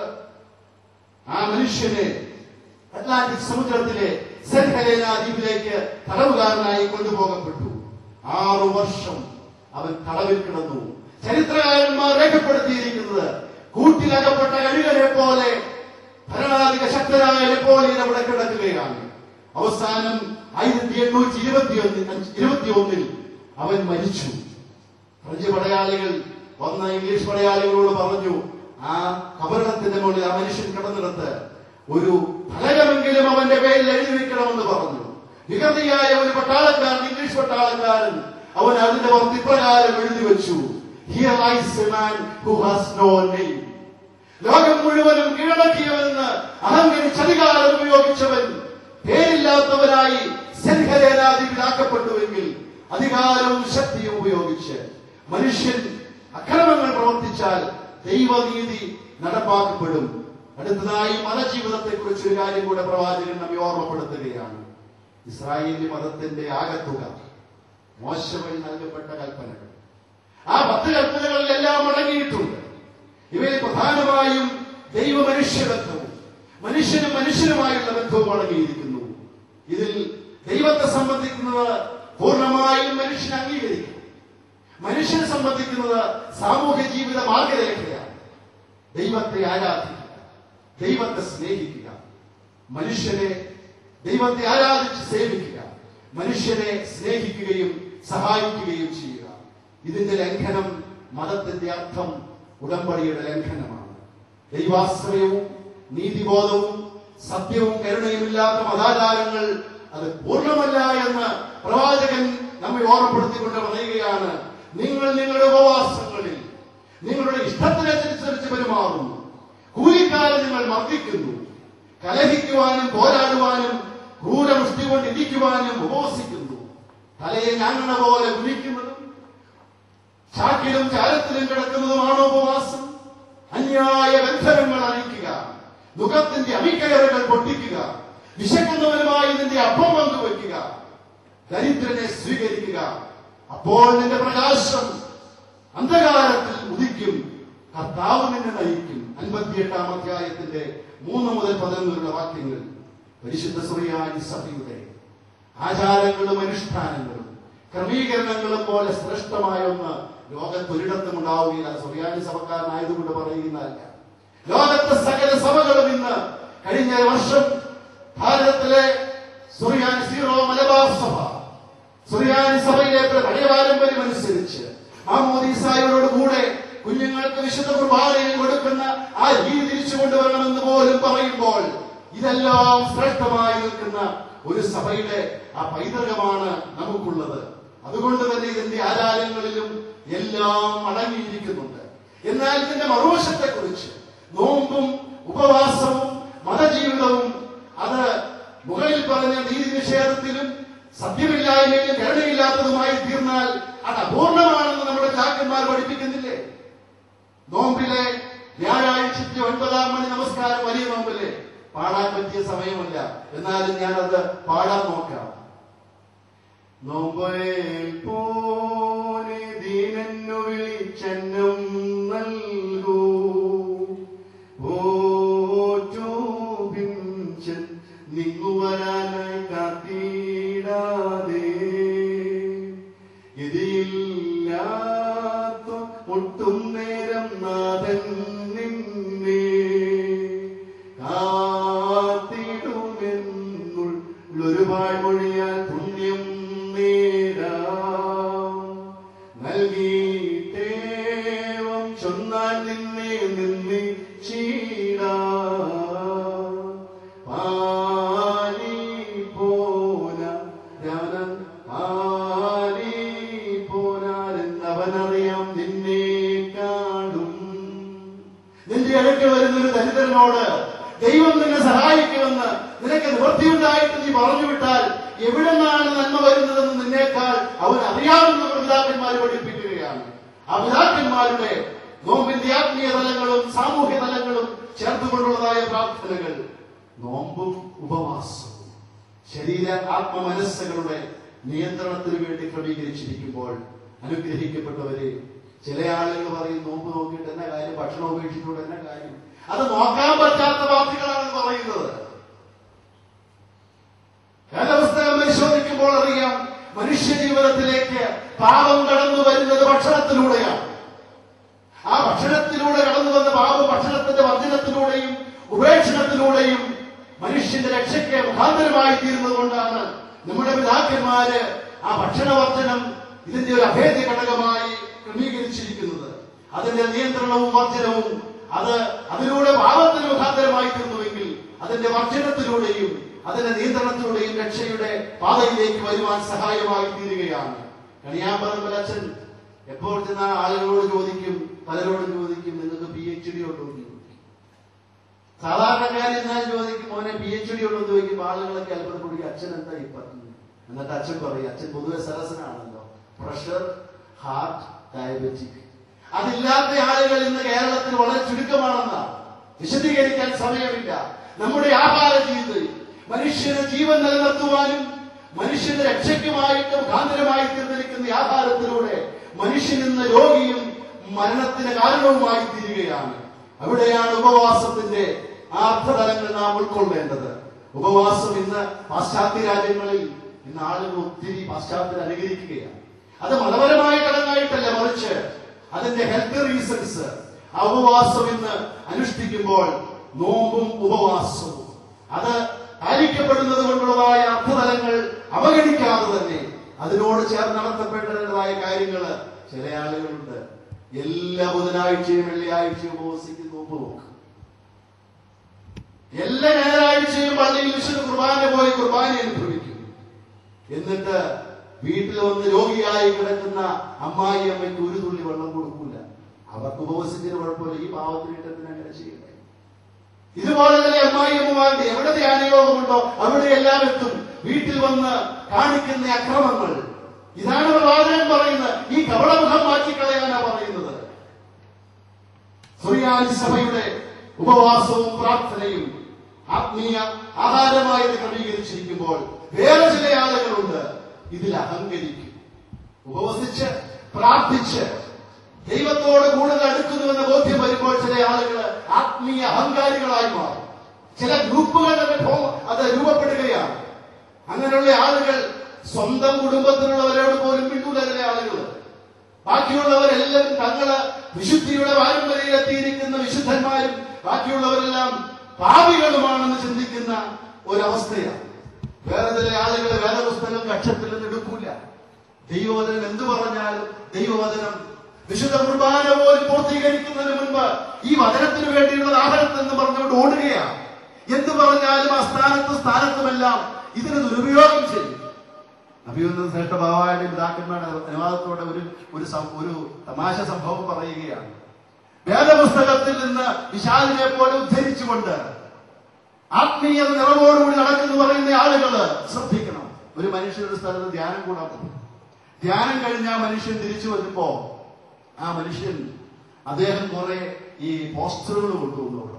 ആ മനുഷ്യനെ അറ്റ്ലാന്റിക് സമുദ്രത്തിലെ സെന്റ് ഹെലേന ദ്വീപിലേക്ക് തടവുകാരനായി കൊണ്ടുപോകപ്പെട്ടു ആറു വർഷം അവൻ തടവിൽ കിടന്നു ചരിത്രകാരന്മാർ രേഖപ്പെടുത്തിയിരിക്കുന്നത് കൂട്ടിലകപ്പെട്ട കഴുകനെ പോലെ ഭരണാധിക ശക്തരായ നെപ്പോളിയൻ അവിടെ കിടക്കുകയാണ് അവസാനം ആയിരത്തി എണ്ണൂറ്റി ഇരുപത്തി ഇരുപത്തി ഒന്നിൽ അവൻ മരിച്ചു ഫ്രഞ്ച് പടയാളികൾ വന്ന ഇംഗ്ലീഷ് പടയാളികളോട് പറഞ്ഞു ആ കബറിടത്തിന്റെ മുകളിൽ ആ മനുഷ്യൻ കിടന്നിടത്ത് ഒരു ഫലകമെങ്കിലും അവന്റെ പേരിൽ എഴുതി വെക്കണമെന്ന് പറഞ്ഞു വികൃതിയായ ഒരു പട്ടാളക്കാരൻ ഇംഗ്ലീഷ് പട്ടാളക്കാരൻ അവൻ അതിന്റെ പുറത്ത് ഇപ്രകാരം എഴുതി വെച്ചു here lies a man who has no name ലോകം മുഴുവനും കീഴടക്കിയവെന്ന് അഹങ്കരിച്ച് അധികാരം ഉപയോഗിച്ചവൻ പേരില്ലാത്തവരായി സെൻഹലേനാദികളാക്കപ്പെട്ടുവെങ്കിൽ അധികാരവും ശക്തിയും ഉപയോഗിച്ച് മനുഷ്യൻ അക്രമങ്ങൾ പ്രവർത്തിച്ചാൽ ദൈവനീതി നടപ്പാക്കപ്പെടും അടുത്തതായി മതജീവിതത്തെ കുറിച്ച് ഒരു കാര്യം കൂടെ പ്രവാചകൻ നമ്മെ ഓർമ്മപ്പെടുത്തുകയാണ് ഇസ്രായേലി മതത്തിന്റെ ആകത്തുക മോശ വഴി നൽകപ്പെട്ട കൽപ്പനകൾ ആ പത്ത് കൽപ്പനകളിലെല്ലാം അടങ്ങിയിട്ടുണ്ട് ഇവയിൽ പ്രധാനമായും ദൈവ മനുഷ്യ ബന്ധവും മനുഷ്യനും മനുഷ്യനുമായുള്ള ബന്ധവും അടങ്ങിയിരിക്കുന്നു ഇതിൽ ദൈവത്തെ സംബന്ധിക്കുന്നത് പൂർണ്ണമായും മനുഷ്യൻ അംഗീകരിക്കും മനുഷ്യനെ സംബന്ധിക്കുന്നത് സാമൂഹ്യ ജീവിത മാർഗരേഖയാണ് ദൈവത്തെ ആരാധിക്കുക ദൈവത്തെ സ്നേഹിക്കുക മനുഷ്യനെ ദൈവത്തെ ആരാധിച്ച് സേവിക്കുക മനുഷ്യനെ സ്നേഹിക്കുകയും സഹായിക്കുകയും ചെയ്യുക ഇതിന്റെ ലംഘനം മതത്തിന്റെ അർത്ഥം ഉടമ്പടിയുടെ ലംഘനമാണ് ദൈവാശ്രയവും നീതിബോധവും സത്യവും കരുണയുമില്ലാത്ത മതാചാരങ്ങൾ അത് പൂർണ്ണമല്ല എന്ന് പ്രവാചകൻ നമ്മെ ഓർമ്മപ്പെടുത്തിക്കൊണ്ട് പറയുകയാണ് നിങ്ങൾ നിങ്ങളുടെ ഉപവാസങ്ങളിൽ നിങ്ങളുടെ ഇഷ്ടത്തിനനുസരിച്ച് പെരുമാറുന്നു കൂലിക്കാരെ നിങ്ങൾ മർദ്ദിക്കുന്നു കലഹിക്കുവാനും പോരാടുവാനും ക്രൂരമുഷ്ടി കൊണ്ട് ഇരിക്കുവാനും ഉപവസിക്കുന്നു തലയെ ഞങ്ങള പോലെ കുനിക്കുന്നതും ചാക്കിലും ചാരത്തിലും കിടക്കുന്നതുമാണോ ഉപവാസം അന്യായ ബന്ധനങ്ങൾ അണിക്കുക മുഖത്തിന്റെ അമിക്കയറുകൾ പൊട്ടിക്കുക വിശക്കുന്നവനുമായി നിന്റെ അപ്പം പങ്കുവെക്കുക ദരിദ്രനെ സ്വീകരിക്കുക അപ്പോൾ നിന്റെ പ്രകാശം അന്ധകാരത്തിൽ ഉദിക്കും കർത്താവ് നിന്നെ നയിക്കും അൻപത്തിയെട്ടാം അധ്യായത്തിന്റെ മൂന്ന് മുതൽ പതിനൊന്നുള്ള വാക്യങ്ങൾ പരിശുദ്ധ സുറിയാനി സഭയുടെ ആചാരങ്ങളും അനുഷ്ഠാനങ്ങളും ക്രമീകരണങ്ങളും പോലെ ശ്രേഷ്ഠമായ ഒന്ന് ലോകത്തൊരിടത്തും ഉണ്ടാവുകയില്ല സുറിയാനി സഭക്കാരനായതുകൊണ്ട് പറയുന്നതല്ല ലോകത്തെ സകല സഭകളും ഇന്ന് കഴിഞ്ഞ വർഷം ഭാരതത്തിലെ സുറിയാനി സീറോ മലബാർ സഭ സുറിയാനി സഭയിലെ പഴയ പാരമ്പര്യം അനുസരിച്ച് മാമോദീസായോട് കൂടെ കുഞ്ഞുങ്ങൾക്ക് വിശുദ്ധ കുർബാനയിൽ കൊടുക്കുന്ന ആ രീതി തിരിച്ചു കൊണ്ടുവരണമെന്ന് പോലും പറയുമ്പോൾ ഇതെല്ലാം ശ്രേഷ്ഠമായി നിൽക്കുന്ന ഒരു സഭയുടെ ആ പൈതൃകമാണ് നമുക്കുള്ളത് അതുകൊണ്ട് തന്നെ ഇതിന്റെ ആചാരങ്ങളിലും എല്ലാം അടങ്ങിയിരിക്കുന്നുണ്ട് എന്നാൽ ഇതിന്റെ മറുവശത്തെ കുറിച്ച് നോമ്പും ഉപവാസവും മതജീവിതവും അത് മുകളിൽ പറഞ്ഞ നീതി നിഷേധത്തിലും സത്യമില്ലായ്മയിലും കരുണയില്ലാത്തതുമായി തീർന്നാൽ അത് അപൂർണമാണെന്ന് നമ്മുടെ ചാക്കന്മാർ പഠിപ്പിക്കുന്നില്ലേ നോമ്പിലെ വ്യാഴാഴ്ചത്തെ ഒൻപതാം മണി നമസ്കാരം വലിയ നോമ്പല്ലേ പാടാൻ പറ്റിയ സമയമല്ല എന്നാലും ഞാനത് പാടാൻ നോക്കാം നോമ്പേൽപ്പോനെ ദീനന്നു വിളിച്ചെന്നും നൽകൂ ഓറ്റോപിഞ്ചൻ നിങ്ങുവരാനായി കാത്തിടാതെ ഗതിയില്ലാത്ത ഒട്ടും നേരം നാഥൻ നിന്നെ കാത്തിടുമെന്നുള്ളൊരു പാഴ്മൊഴിയാൽ പുണ്യം നേരാം നൽകിയിട്ടേവം ചൊന്നാൽ നിന്നെ നിന്നി ചീടാ പാലി പോന രാവണൻ പാലി പോനാരെന്നവനറിയാം നിന്നെ കാണും നിന്റെ അടുക്കൽ വരുന്ന ഒരു ദരിദ്രനോട് ദൈവം നിന്നെ സഹായിക്കുമെന്ന് നിനക്ക് നിവൃത്തിയുണ്ടായിട്ട് നീ പറഞ്ഞു വിട്ടാൽ എവിടെ നിന്നാണ് നന്മ വരുന്നതെന്ന് നിന്നേക്കാൾ അവൻ അറിയാവുന്ന പിതാക്കന്മാർ പഠിപ്പിക്കുകയാണ് ആ പിതാക്കന്മാരുടെ നോമ്പിന്റെ ആത്മീയ തലങ്ങളും സാമൂഹ്യ തലങ്ങളും ചേർത്തുകൊണ്ടുള്ളതായ പ്രാർത്ഥനകൾ നോമ്പും ഉപവാസവും ശരീര ആത്മ മനസ്സുകളുടെ നിയന്ത്രണത്തിന് വേണ്ടി ക്രമീകരിച്ചിരിക്കുമ്പോൾ അനുഗ്രഹിക്കപ്പെട്ടവരെ ചില ആളുകൾ പറയും നോമ്പ് നോക്കിയിട്ട് എന്നെ കാര്യം ഭക്ഷണം ഉപേക്ഷിച്ചുകൊണ്ട് എന്നെ കാര്യം അത് നോക്കാൻ പറ്റാത്ത വാക്കുകളാണ് പറയുന്നത് വേദപുസ്തകം പരിശോധിക്കുമ്പോൾ അറിയാം മനുഷ്യ ജീവിതത്തിലേക്ക് പാപം കടന്നു വരുന്നത് ഭക്ഷണത്തിലൂടെയാണ് ആ ഭക്ഷണത്തിലൂടെ കടന്നു വന്ന പാപം ഭക്ഷണത്തിന്റെ വർജനത്തിലൂടെയും ഉപേക്ഷണത്തിലൂടെയും മനുഷ്യന്റെ രക്ഷയ്ക്ക് മുഖാന്തരമായി തീരുന്നത് കൊണ്ടാണ് നമ്മുടെ പിതാക്കന്മാര് ആ ഭക്ഷണവർജനം ഇതിന്റെ ഒരു അഭേദ്യ ഘടകമായി ക്രമീകരിച്ചിരിക്കുന്നത് അതിന്റെ നിയന്ത്രണവും വർജനവും അത് അതിലൂടെ പാപത്തിന് മുഖാന്തരമായി തീർന്നുവെങ്കിൽ അതിന്റെ വർജനത്തിലൂടെയും അതിന്റെ നിയന്ത്രണത്തിലൂടെയും രക്ഷയുടെ പാതയിലേക്ക് വരുവാൻ സഹായമായി തീരുകയാണ് കണിയാമ്പറമ്പൽ അച്ഛൻ എപ്പോൾ ചെന്ന ആളുകളോട് ചോദിക്കും പലരോടും ചോദിക്കും നിങ്ങൾക്ക് പി എച്ച് ഡി ഉണ്ടോ എന്ന് ചോദിക്കും സാധാരണക്കാരിൽ ഞാൻ ചോദിക്കും മോനെ പി എച്ച് ഡി ഉണ്ടോ എന്ന് ചോദിക്കുമ്പോൾ ആളുകളൊക്കെ അത്ഭുതപ്പെടുകയും അച്ഛൻ എന്താ ഈ പറഞ്ഞത് എന്നിട്ട് അച്ഛൻ പറയും അച്ഛൻ പൊതുവെ സരസനാണല്ലോ പ്രഷർ ഹാർട്ട് ഡയബറ്റിക് അതില്ലാത്ത ആളുകൾ ഇന്ന് കേരളത്തിൽ വളരെ ചുരുക്കമാണെന്നാണ് വിശദീകരിക്കാൻ സമയമില്ല നമ്മുടെ ആഹാര ജീവിതത്തിൽ മനുഷ്യന് ജീവൻ നിലനിർത്തുവാനും മനുഷ്യന്റെ രക്ഷയ്ക്കുമായിട്ട് മുഖാന്തരമായി തീർന്നിരിക്കുന്ന ഈ ആഹാരത്തിലൂടെ മനുഷ്യൻ ഇന്ന് രോഗിയും മരണത്തിന് കാരണവുമായി തീരുകയാണ് അവിടെയാണ് ഉപവാസത്തിന്റെ ആ അർത്ഥതലങ്ങൾ നാം ഉൾക്കൊള്ളേണ്ടത് ഉപവാസം ഇന്ന് പാശ്ചാത്യ രാജ്യങ്ങളിൽ ഇന്ന് ആളുകൾ ഒത്തിരി പാശ്ചാത്യർ അനുകരിക്കുകയാണ് അത് മതപരമായ ഘടകമായിട്ടല്ല മറിച്ച് അതിന്റെ ഹെൽത്ത് റീസൺസ് ആ ഉപവാസം ഇന്ന് അനുഷ്ഠിക്കുമ്പോൾ നോമ്പും ഉപവാസവും അത് പാലിക്കപ്പെടുന്നത് കൊണ്ടുള്ളതായ അർത്ഥതലങ്ങൾ അവഗണിക്കാതെ തന്നെ അതിനോട് ചേർന്ന് നടത്തപ്പെടേണ്ടതായ കാര്യങ്ങൾ ചില ആളുകളുണ്ട് എല്ലാ ബുധനാഴ്ചയും വെള്ളിയാഴ്ചയും ഉപവസിക്കും നോമ്പ് നോക്കും എല്ലാ ഞായറാഴ്ചയും പള്ളിയിൽ വിശുദ്ധ കുർബാന പോയി കുർബാന അനുഭവിക്കും എന്നിട്ട് വീട്ടിൽ വന്ന് രോഗിയായി കിടക്കുന്ന അമ്മായി അമ്മയ്ക്ക് ഒരു തുള്ളി വെള്ളം കൊടുക്കൂല അവർക്ക് ഉപവസിച്ചതിന് കുഴപ്പമില്ല ഈ പാവത്തിന് അങ്ങനെ ചെയ്യട്ടെ ഇതുപോലെ തന്നെ അമ്മായി അമ്മമാരുടെ എവിടെ ധ്യാനയോഗമുണ്ടോ അവിടെ എല്ലാം എത്തും വീട്ടിൽ വന്ന് കാണിക്കുന്ന അക്രമങ്ങൾ ഇതാണ് പ്രവാചകൻ പറയുന്നത് ഈ കവളമുഖം മാറ്റിക്കളയാനാ പറയുന്നത് സുറിയാനി സഭയുടെ ഉപവാസവും പ്രാർത്ഥനയും ആത്മീയ ആഹാരമായി ഇത് ക്രമീകരിച്ചിരിക്കുമ്പോൾ വേറെ ചില ആളുകളുണ്ട് ഇതിൽ അഹങ്കരിക്കും ഉപവസിച്ച് പ്രാർത്ഥിച്ച് ദൈവത്തോട് കൂടുതൽ അടുക്കുന്നുവെന്ന ബോധ്യം വരുമ്പോൾ ചില ആളുകൾ ആത്മീയ അഹങ്കാരികളായി മാറും ചില ഗ്രൂപ്പുകൾ തന്നെ ഫോ- അത് രൂപപ്പെടുകയാണ് അങ്ങനെയുള്ള ആളുകൾ സ്വന്തം കുടുംബത്തിലുള്ളവരോട് പോലും മിണ്ടൂല ചില ആളുകൾ ബാക്കിയുള്ളവരെല്ലാം തങ്ങള് വിശുദ്ധിയുടെ പാരമ്പര്യത്തിയിരിക്കുന്ന വിശുദ്ധന്മാരും ബാക്കിയുള്ളവരെല്ലാം പാപികളുമാണെന്ന് ചിന്തിക്കുന്ന ഒരവസ്ഥയാണ് വേറെ ചില ആളുകൾ വേദപുസ്തകം കക്ഷത്തിൽ നിന്ന് എടുക്കൂല ദൈവവചനം എന്തു പറഞ്ഞാലും ദൈവവചനം വിശുദ്ധ കുർബാന പോലും പൂർത്തീകരിക്കുന്നതിന് മുൻപ് ഈ വചനത്തിന് വേണ്ടിയുള്ള ആഹാരത്തിൽ എന്ന് പറഞ്ഞുകൊണ്ട് ഓടുകയാണ് എന്ത് പറഞ്ഞാലും ആ സ്ഥാനത്തും സ്ഥാനത്തുമെല്ലാം ഇതിന് ദുരുപയോഗം ചെയ്യും അഭിനന്ദന ശ്രേഷ്ഠ ബാബായുടെ പിതാക്കന്മാരുടെ അനുവാദത്തോടെ ഒരു ഒരു സം- ഒരു തമാശ സംഭവം പറയുകയാണ് വേദപുസ്തകത്തിൽ നിന്ന് വിശാലിനെ പോലെ ഉദ്ധരിച്ചുകൊണ്ട് ആത്മീയ നിറവോടുകൂടി നടക്കുന്നു പറയുന്ന ആളുകള് ശ്രദ്ധിക്കണം ഒരു മനുഷ്യൻ ഒരു സ്ഥലത്ത് ധ്യാനം കൂടാൻ പോകും ധ്യാനം കഴിഞ്ഞ ആ മനുഷ്യൻ തിരിച്ചു വരുമ്പോ ആ മനുഷ്യൻ അദ്ദേഹം കുറെ ഈ പോസ്റ്ററുകൾ കൊണ്ടുവന്നു അവിടെ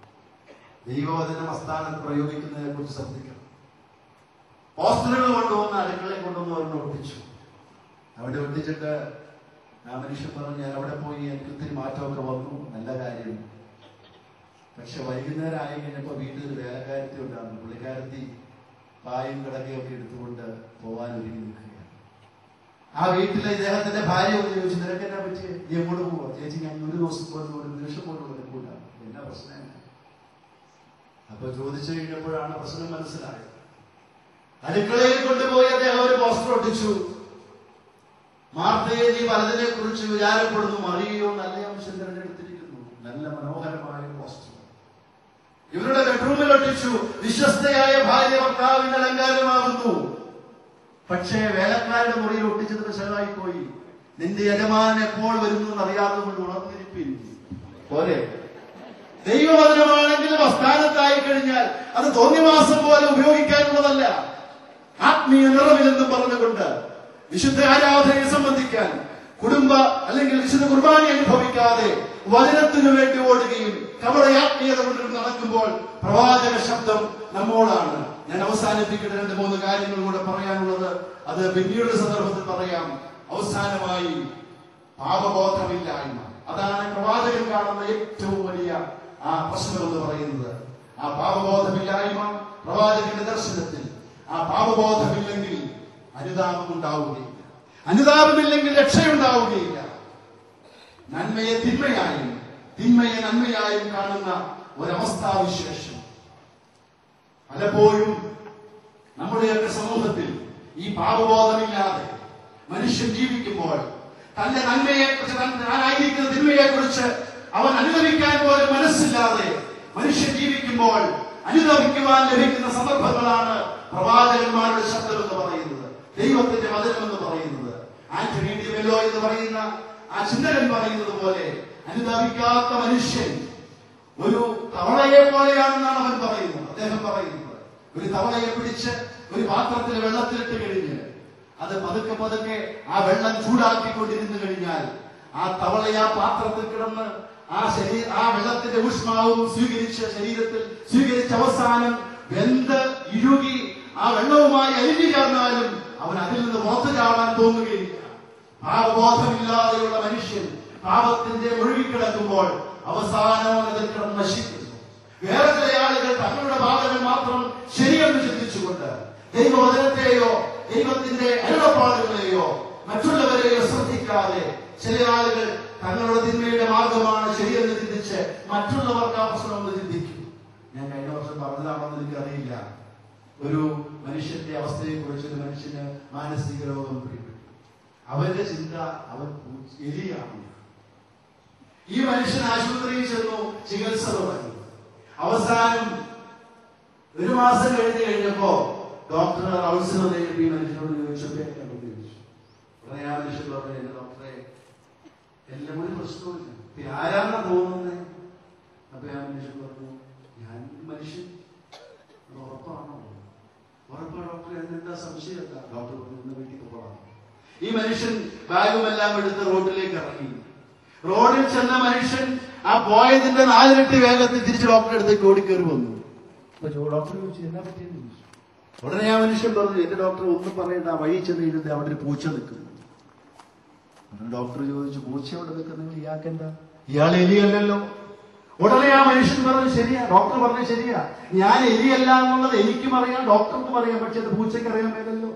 ദൈവവചനം അസ്ഥാനത്ത് പ്രയോഗിക്കുന്നതിനെ കുറിച്ച് ശ്രദ്ധിക്കണം പോസ്റ്ററുകൾ കൊണ്ടുവന്ന് അടുക്കളയിൽ കൊണ്ടുവന്ന് അവരുടെ ഒട്ടിച്ചു അവിടെ ഒട്ടിച്ചിട്ട് ആ മനുഷ്യൻ പറഞ്ഞു ഞാൻ അവിടെ പോയി എനിക്ക് ഒത്തിരി മാറ്റമൊക്കെ വന്നു നല്ല കാര്യം പക്ഷെ വൈകുന്നേരം ആയി കഴിഞ്ഞപ്പോ വീട്ടിൽ ഒരു വേലക്കാരത്തി ഉണ്ടായിരുന്നു പുള്ളിക്കാരത്തി പായും കിടക്കയും ഒക്കെ എടുത്തുകൊണ്ട് പോവാൻ ഒരുങ്ങി നിൽക്കുകയാണ് ആ വീട്ടിലെ ഇദ്ദേഹത്തിന്റെ ഭാര്യ ഒന്ന് ചോദിച്ചു നിനക്ക് എന്നാ പറ്റി നീ എങ്ങോട്ട് പോവാ ചേച്ചി ഞാൻ ഒരു ദിവസം പോലും ഒരു നിമിഷം പോലും നിൽക്കൂല എന്നാ പ്രശ്നം അപ്പൊ ചോദിച്ചു കഴിഞ്ഞപ്പോഴാണ് പ്രശ്നം മനസ്സിലായത് അടുക്കളയിൽ കൊണ്ടുപോയി അദ്ദേഹം ഒരു പോസ്റ്റർ ഒട്ടിച്ചു മാർത്തയെ നീ പലതിനെ കുറിച്ച് വിചാരപ്പെടുന്നു മറിയോ നല്ല അംശം തിരഞ്ഞെടുത്തിരിക്കുന്നു നല്ല മനോഹരമായ പോസ്റ്റർ ഇവരുടെ ബെഡ്റൂമിൽ ഒട്ടിച്ചു വിശ്വസ്തയായ ഭാര്യ ഭർത്താവിന്റെ അലങ്കാരമാകുന്നു പക്ഷേ വേലക്കാരുടെ മുറിയിൽ ഒട്ടിച്ചത് വിശദമായി പോയി നിന്റെ യജമാനൻ എപ്പോൾ വരുന്നു എന്ന് അറിയാതെ കൊണ്ട് ഉണർന്നിരിപ്പിൻ പോരെ ദൈവവചനമാണെങ്കിലും അസ്ഥാനത്തായി കഴിഞ്ഞാൽ അത് തോന്നിവാസം പോലെ ഉപയോഗിക്കാനുള്ളതല്ല ആത്മീയ നിറവിലെന്നും പറഞ്ഞുകൊണ്ട് വിശുദ്ധ ആരാധനയെ സംബന്ധിക്കാൻ കുടുംബ അല്ലെങ്കിൽ വിശുദ്ധ കുർബാന അനുഭവിക്കാതെ വചനത്തിനു വേണ്ടി ഓടുകയും കവളയാത്മീയത കൊണ്ട് നടക്കുമ്പോൾ പ്രവാചക ശബ്ദം നമ്മോടാണ് ഞാൻ അവസാനിപ്പിക്കട്ടെ രണ്ട് മൂന്ന് കാര്യങ്ങൾ കൂടെ പറയാനുള്ളത് അത് പിന്നീട് സന്ദർഭത്തിൽ പറയാം അവസാനമായി പാപബോധമില്ലായ്മ അതാണ് പ്രവാചകൻ കാണുന്ന ഏറ്റവും വലിയ ആ പ്രശ്നം എന്ന് പറയുന്നത് ആ പാപബോധമില്ലായ്മ പ്രവാചകന്റെ ദർശനത്തിൽ ആ പാപബോധമില്ലെങ്കിൽ അനുതാപം ഉണ്ടാവുകയില്ല അനുതാപമില്ലെങ്കിൽ രക്ഷയുണ്ടാവുകയില്ല നന്മയെ തിന്മയായും തിന്മയെ നന്മയായും കാണുന്ന ഒരവസ്ഥാവിശേഷം പലപ്പോഴും നമ്മുടെയൊക്കെ സമൂഹത്തിൽ ഈ പാപബോധമില്ലാതെ മനുഷ്യൻ ജീവിക്കുമ്പോൾ തന്റെ നന്മയെ കുറിച്ച് താനായിരിക്കുന്ന തിന്മയെ കുറിച്ച് അവൻ അനുഭവിക്കാൻ പോലും മനസ്സില്ലാതെ മനുഷ്യൻ ജീവിക്കുമ്പോൾ അനുഭവിക്കുവാൻ ലഭിക്കുന്ന സന്ദർഭങ്ങളാണ് പ്രവാചകന്മാരുടെ ശബ്ദം എന്ന് പറയുന്നത് ദൈവത്തിന്റെ വചനം എന്ന് പറയുന്നത് ആന്റണി ഡി മെല്ലോ എന്ന് പറയുന്ന ആ ചിന്തകൻ പറയുന്നത് പോലെ അനുഭവിക്കാത്ത മനുഷ്യൻ ഒരു തവളയെ പോലെയാണെന്നാണ് അവൻ പറയുന്നത് അദ്ദേഹം പറയുന്നത് ഒരു തവളയെ പിടിച്ച് ഒരു പാത്രത്തിൽ വെള്ളത്തിലിട്ട് കഴിഞ്ഞ് അത് പതുക്കെ പതുക്കെ ആ വെള്ളം ചൂടാക്കിക്കൊണ്ടിരുന്നു കഴിഞ്ഞാൽ ആ തവളയെ ആ പാത്രത്തിൽ കിടന്ന് ആ ശരീര ആ വെള്ളത്തിന്റെ ഊഷ്മാവും സ്വീകരിച്ച് ശരീരത്തിൽ സ്വീകരിച്ച അവസാനം വെന്ത് ഇഴുകി ആ വെള്ളവുമായി അലിഞ്ഞു ചേർന്നാലും അവൻ അതിൽ നിന്ന് പുറത്തു ചാടാൻ തോന്നുകയില്ല പാപബോധമില്ലാതെയുള്ള മനുഷ്യൻ പാപത്തിന്റെ ഒഴുകിക്കിടക്കുമ്പോൾ അവസാനം അവൻ അതിൽ കിടന്ന് നശിക്കുന്നു വേറെ ചില ആളുകൾ തങ്ങളുടെ പാപങ്ങൾ മാത്രം ശരിയെന്ന് ചിന്തിച്ചുകൊണ്ട് ദൈവവചനത്തെയോ ദൈവത്തിന്റെ അരുളപ്പാടുകളെയോ മറ്റുള്ളവരെയോ ശ്രദ്ധിക്കാതെ ചില ആളുകൾ തങ്ങളുടെ തിന്മയുടെ മാർഗമാണ് ശരിയെന്ന് ചിന്തിച്ച് മറ്റുള്ളവർക്ക് ആ പ്രശ്നമെന്ന് ചിന്തിക്കും ഞാൻ കഴിഞ്ഞ വർഷം പറഞ്ഞതാണെന്ന് എനിക്കറിയില്ല ഒരു മനുഷ്യന്റെ അവസ്ഥയെ കുറിച്ച് ഒരു മനുഷ്യന് മാനസിക രോഗം പിടിപെട്ടു അവന്റെ ചിന്ത അവൻ പൂ- എലിയാണ് ഈ മനുഷ്യൻ ആശുപത്രിയിൽ ചെന്നു ചികിത്സ തുടങ്ങി അവസാനം ഒരു മാസം കഴിഞ്ഞ് കഴിഞ്ഞപ്പോ ഡോക്ടർ ഔത്സവം കഴിഞ്ഞപ്പോ ഈ മനുഷ്യനോട് ചോദിച്ചു "പേരെന്താണെന്ന്?" ചോദിച്ചു ഉടനെ ആ മനുഷ്യൻ പറഞ്ഞു എന്റെ ഡോക്ടറെ എല്ലാം ഒരു പ്രശ്നമില്ല ഇപ്പൊ ആരാന്നാ തോന്നുന്നത് അപ്പൊ ആ മനുഷ്യൻ പറഞ്ഞു ഞാൻ ഒരു മനുഷ്യൻ അത് ഉറപ്പാണോ ഉറപ്പാ ഡോക്ടറെ അതിനെന്താ സംശയം എന്താ ഡോക്ടർ പറഞ്ഞു "ഇന്ന് വീട്ടിൽ പോകണം ഈ മനുഷ്യൻ ബാഗുമെല്ലാം എടുത്ത് റോഡിലേക്ക് ഇറങ്ങി റോഡിൽ ചെന്ന മനുഷ്യൻ ആ പോയതിന്റെ നാലിരട്ടി വേഗത്തിൽ തിരിച്ച് ഡോക്ടറെ അടുത്തേക്ക് ഓടിക്കേറി വന്നു അപ്പൊ ചോ- ഡോക്ടർ ചോദിച്ചു എന്നാ പറ്റിയെന്ന് ചോദിച്ചു ഉടനെ ആ മനുഷ്യൻ പറഞ്ഞു എന്റെ ഡോക്ടർ ഒന്നും പറയണ്ട ആ വഴി ചെന്ന് ഇരുന്ന് അവിടെ ഒരു പൂച്ച നിൽക്കുന്നു ഉടനെ ഡോക്ടർ ചോദിച്ചു പൂച്ച അവിടെ നിൽക്കുന്നത് ഇയാൾക്കെന്താ ഇയാൾ എലിയല്ലല്ലോ ഉടനെ ആ മനുഷ്യൻ പറഞ്ഞു ശരിയാ ഡോക്ടർ പറഞ്ഞു ശരിയാ ഞാൻ എലിയല്ല എന്നുള്ളത് എനിക്കും അറിയാം ഡോക്ടർക്കും അറിയാം പക്ഷെ അത് പൂച്ചയ്ക്ക് അറിയാൻ മേലല്ലോ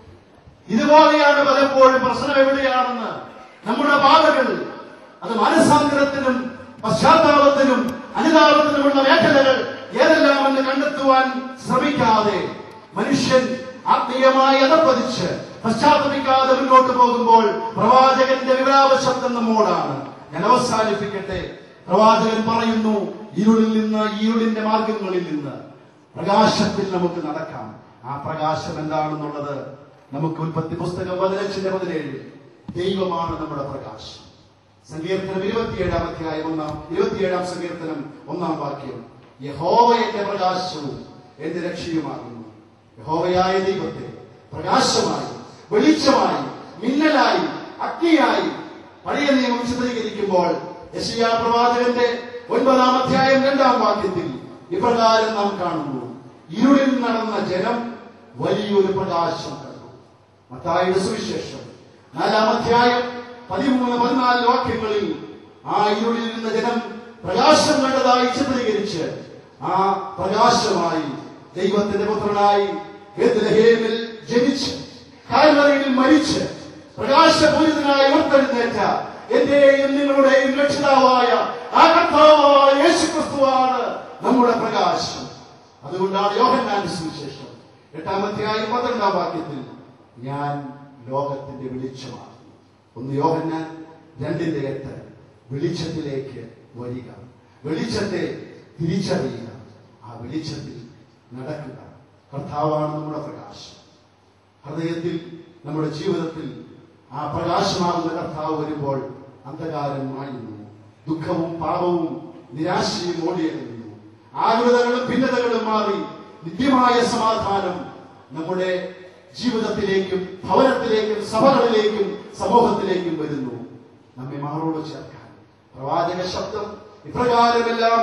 ഇതുപോലെയാണ് പലപ്പോഴും പ്രശ്നം എവിടെയാണെന്ന് നമ്മുടെ പാതകൾ അത് മനസാന്തരത്തിനും പശ്ചാത്താപത്തിനും അനുതാപത്തിനുമുള്ള മേഖലകൾ ഏതെല്ലാമെന്ന് കണ്ടെത്തുവാൻ ശ്രമിക്കാതെ മനുഷ്യൻ ആത്മീയമായി അതപ്പതിച്ച് പശ്ചാത്തപിക്കാതെ മുന്നോട്ട് പോകുമ്പോൾ പ്രവാചകന്റെ വിലാപ ശബ്ദം നമ്മോടാണ് ഞാൻ അവസാനിപ്പിക്കട്ടെ പ്രവാചകൻ പറയുന്നു ഇരുളിൽ നിന്ന് ഇരുളിന്റെ മാർഗങ്ങളിൽ നിന്ന് പ്രകാശത്തിൽ നമുക്ക് നടക്കാം ആ പ്രകാശം എന്താണെന്നുള്ളത് നമുക്ക് ഉൽപ്പത്തി പുസ്തകം പതിനഞ്ചിന്റെ പതിനേഴ് ദൈവമാണ് നമ്മുടെ പ്രകാശം സങ്കീർത്തനം ഇരുപത്തിയേഴാം അധ്യായം ഒന്നാം ഇരുപത്തിയേഴാം സങ്കീർത്തനം ഒന്നാം വാക്യം യഹോവ എന്റെ പ്രകാശവും എന്റെ രക്ഷയുമാകുന്നു യഹോവയായ ദൈവത്തെ പ്രകാശമായി വെളിച്ചമായി മിന്നലായി അഗ്നിയായി പഴയ നിയമം ചിത്രീകരിക്കുമ്പോൾ യശയാ പ്രവാചകന്റെ ഒൻപതാം അധ്യായം രണ്ടാം വാക്യത്തിൽ ഇപ്രകാരം നാം കാണുന്നു ഇരുളിൽ നടന്ന ജനം വലിയൊരു പ്രകാശം കണ്ടു മത്തായിയുടെ സുവിശേഷം നാലാം അധ്യായം പതിമൂന്ന് പതിനാല് വാക്യങ്ങളിൽ ആ ഇരുളിൽ ഇരുന്ന ജനം പ്രകാശം കണ്ടതായി ചിത്രീകരിച്ച് ആ പ്രകാശമായി ദൈവത്തിന്റെ പുത്രനായി ബേത്ലഹേമിൽ ജനിച്ച് കാൽവറിയിൽ മരിച്ച് പ്രകാശപൂരിതനായി ഉയർത്തെഴുന്നേറ്റ എന്റെയും നിങ്ങളുടെയും രക്ഷിതാവായ ആ കർത്താവായ യേശു ക്രിസ്തുവാണ് നമ്മുടെ പ്രകാശം അതുകൊണ്ടാണ് യോഹന്നാന്റെ സുവിശേഷം എട്ടാമത്തെയായും പന്ത്രണ്ടാം വാക്യത്തിൽ ഞാൻ ലോകത്തിന്റെ വെളിച്ചമാണ് ഒന്ന് യോഹന്നാൻ രണ്ടിന്റെ എട്ട് വെളിച്ചത്തിലേക്ക് വരിക വെളിച്ചത്തെ തിരിച്ചറിയുക ആ വെളിച്ചത്തിൽ നടക്കുക കർത്താവാണ് നമ്മുടെ പ്രകാശം ഹൃദയത്തിൽ നമ്മുടെ ജീവിതത്തിൽ ആ പ്രകാശമാകുന്ന കർത്താവ് വരുമ്പോൾ അന്ധകാരം മായുന്നു ദുഃഖവും പാപവും നിരാശയും ഓടിയെടുക്കുന്നു ആകുലതകളും ഭിന്നതകളും മാറി നിത്യമായ സമാധാനം നമ്മുടെ ജീവിതത്തിലേക്കും ഭവനത്തിലേക്കും സഭകളിലേക്കും സമൂഹത്തിലേക്കും വരുന്നു നമ്മെ മാറോട് ചേർക്കാൻ പ്രവാചക ശബ്ദം ഇപ്രകാരമെല്ലാം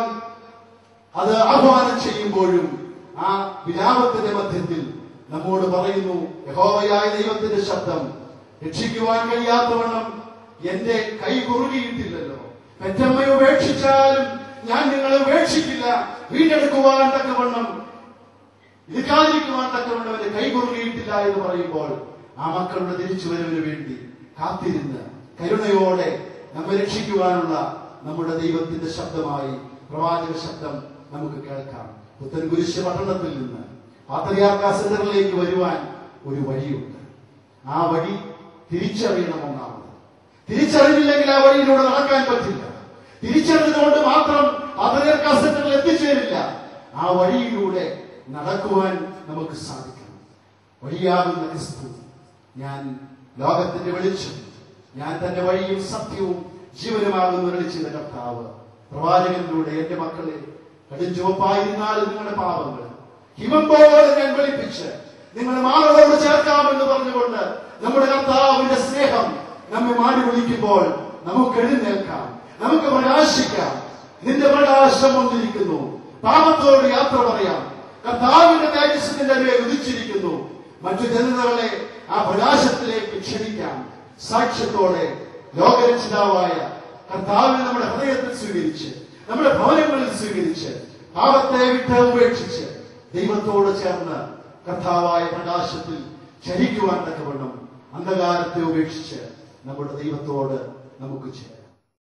അത് ആഹ്വാനം ചെയ്യുമ്പോഴും ആ വിലാപത്തിന്റെ മധ്യത്തിൽ നമ്മോട് പറയുന്നു യഹോവയായ ദൈവത്തിന്റെ ശബ്ദം രക്ഷിക്കുവാൻ കഴിയാത്തവണ്ണം എന്റെ കൈ കുറുകിയിട്ടില്ലല്ലോ പെറ്റമ്മയെ ഉപേക്ഷിച്ചാലും ഞാൻ നിങ്ങളെ ഉപേക്ഷിക്കില്ല വീണ്ടെടുക്കുവാൻ തക്കവണ്ണം ഇരിക്കാതിരിക്കുവാൻ തക്കവണ്ണം എന്റെ കൈ കുറുകിയിട്ടില്ല എന്ന് പറയുമ്പോൾ ആ മക്കളുടെ തിരിച്ചുവരവിന് വേണ്ടി കാത്തിരുന്ന് കരുണയോടെ നമ്മെ രക്ഷിക്കുവാനുള്ള നമ്മുടെ ദൈവത്തിന്റെ ശബ്ദമായി പ്രവാചക ശബ്ദം നമുക്ക് കേൾക്കാം പുത്തൻകുരിശ് പട്ടണത്തിൽ നിന്ന് പാത്രിയാർക്ക സെന്ററിലേക്ക് വരുവാൻ ഒരു വഴിയുണ്ട് ആ വഴി തിരിച്ചറിയണം ഒന്നാമത് തിരിച്ചറിഞ്ഞില്ലെങ്കിൽ ആ വഴിയിലൂടെ നടക്കാൻ പറ്റില്ല തിരിച്ചറിഞ്ഞതുകൊണ്ട് മാത്രം പാത്രിയാർക്ക സെന്ററിൽ എത്തിച്ചേരില്ല ആ വഴിയിലൂടെ നടക്കുവാൻ നമുക്ക് സാധിക്കണം വഴിയാകുന്ന ക്രിസ്തു ഞാൻ ലോകത്തിന്റെ വെളിച്ചം ഞാൻ തന്റെ വഴിയും സത്യവും ജീവനുമാകുന്ന വെളിച്ചിന്റെ കർത്താവ് പ്രവാചകനിലൂടെ എന്റെ മക്കളെ കടുംചുവപ്പായിരുന്നാലും നിങ്ങളുടെ പാപങ്ങൾ ഹിമം പോലെ ഞാൻ വെളിപ്പിച്ച് നിങ്ങളുടെ മാറോട് ചേർക്കാമെന്ന് പറഞ്ഞുകൊണ്ട് നമ്മുടെ കർത്താവിന്റെ സ്നേഹം നമ്മെ മാടി വിളിക്കുമ്പോൾ നമുക്ക് എഴുന്നേൽക്കാം നമുക്ക് പ്രകാശിക്കാം നിന്റെ പ്രകാശം വന്നിരിക്കുന്നു പാപത്തോട് യാത്ര പറയാം കർത്താവിന്റെ തേജസ്സിന്റെ മേൽ ഉദിച്ചിരിക്കുന്നു മറ്റു ജനതകളെ ആ പ്രകാശത്തിലേക്ക് ക്ഷണിക്കാം സാക്ഷ്യത്തോടെ ലോകരക്ഷിതാവായ കർത്താവിനെ നമ്മുടെ ഹൃദയത്തിൽ സ്വീകരിച്ച് നമ്മുടെ ഭവനങ്ങളിൽ സ്വീകരിച്ച് പാപത്തെ വിട്ട് ഉപേക്ഷിച്ച് ദൈവത്തോട് ചേർന്ന് കർത്താവായ പ്രകാശത്തിൽ ചരിക്കുവാൻ തക്കവണ്ണം അന്ധകാരത്തെ ഉപേക്ഷിച്ച് നമ്മുടെ ദൈവത്തോട് നമുക്ക് ചേരാം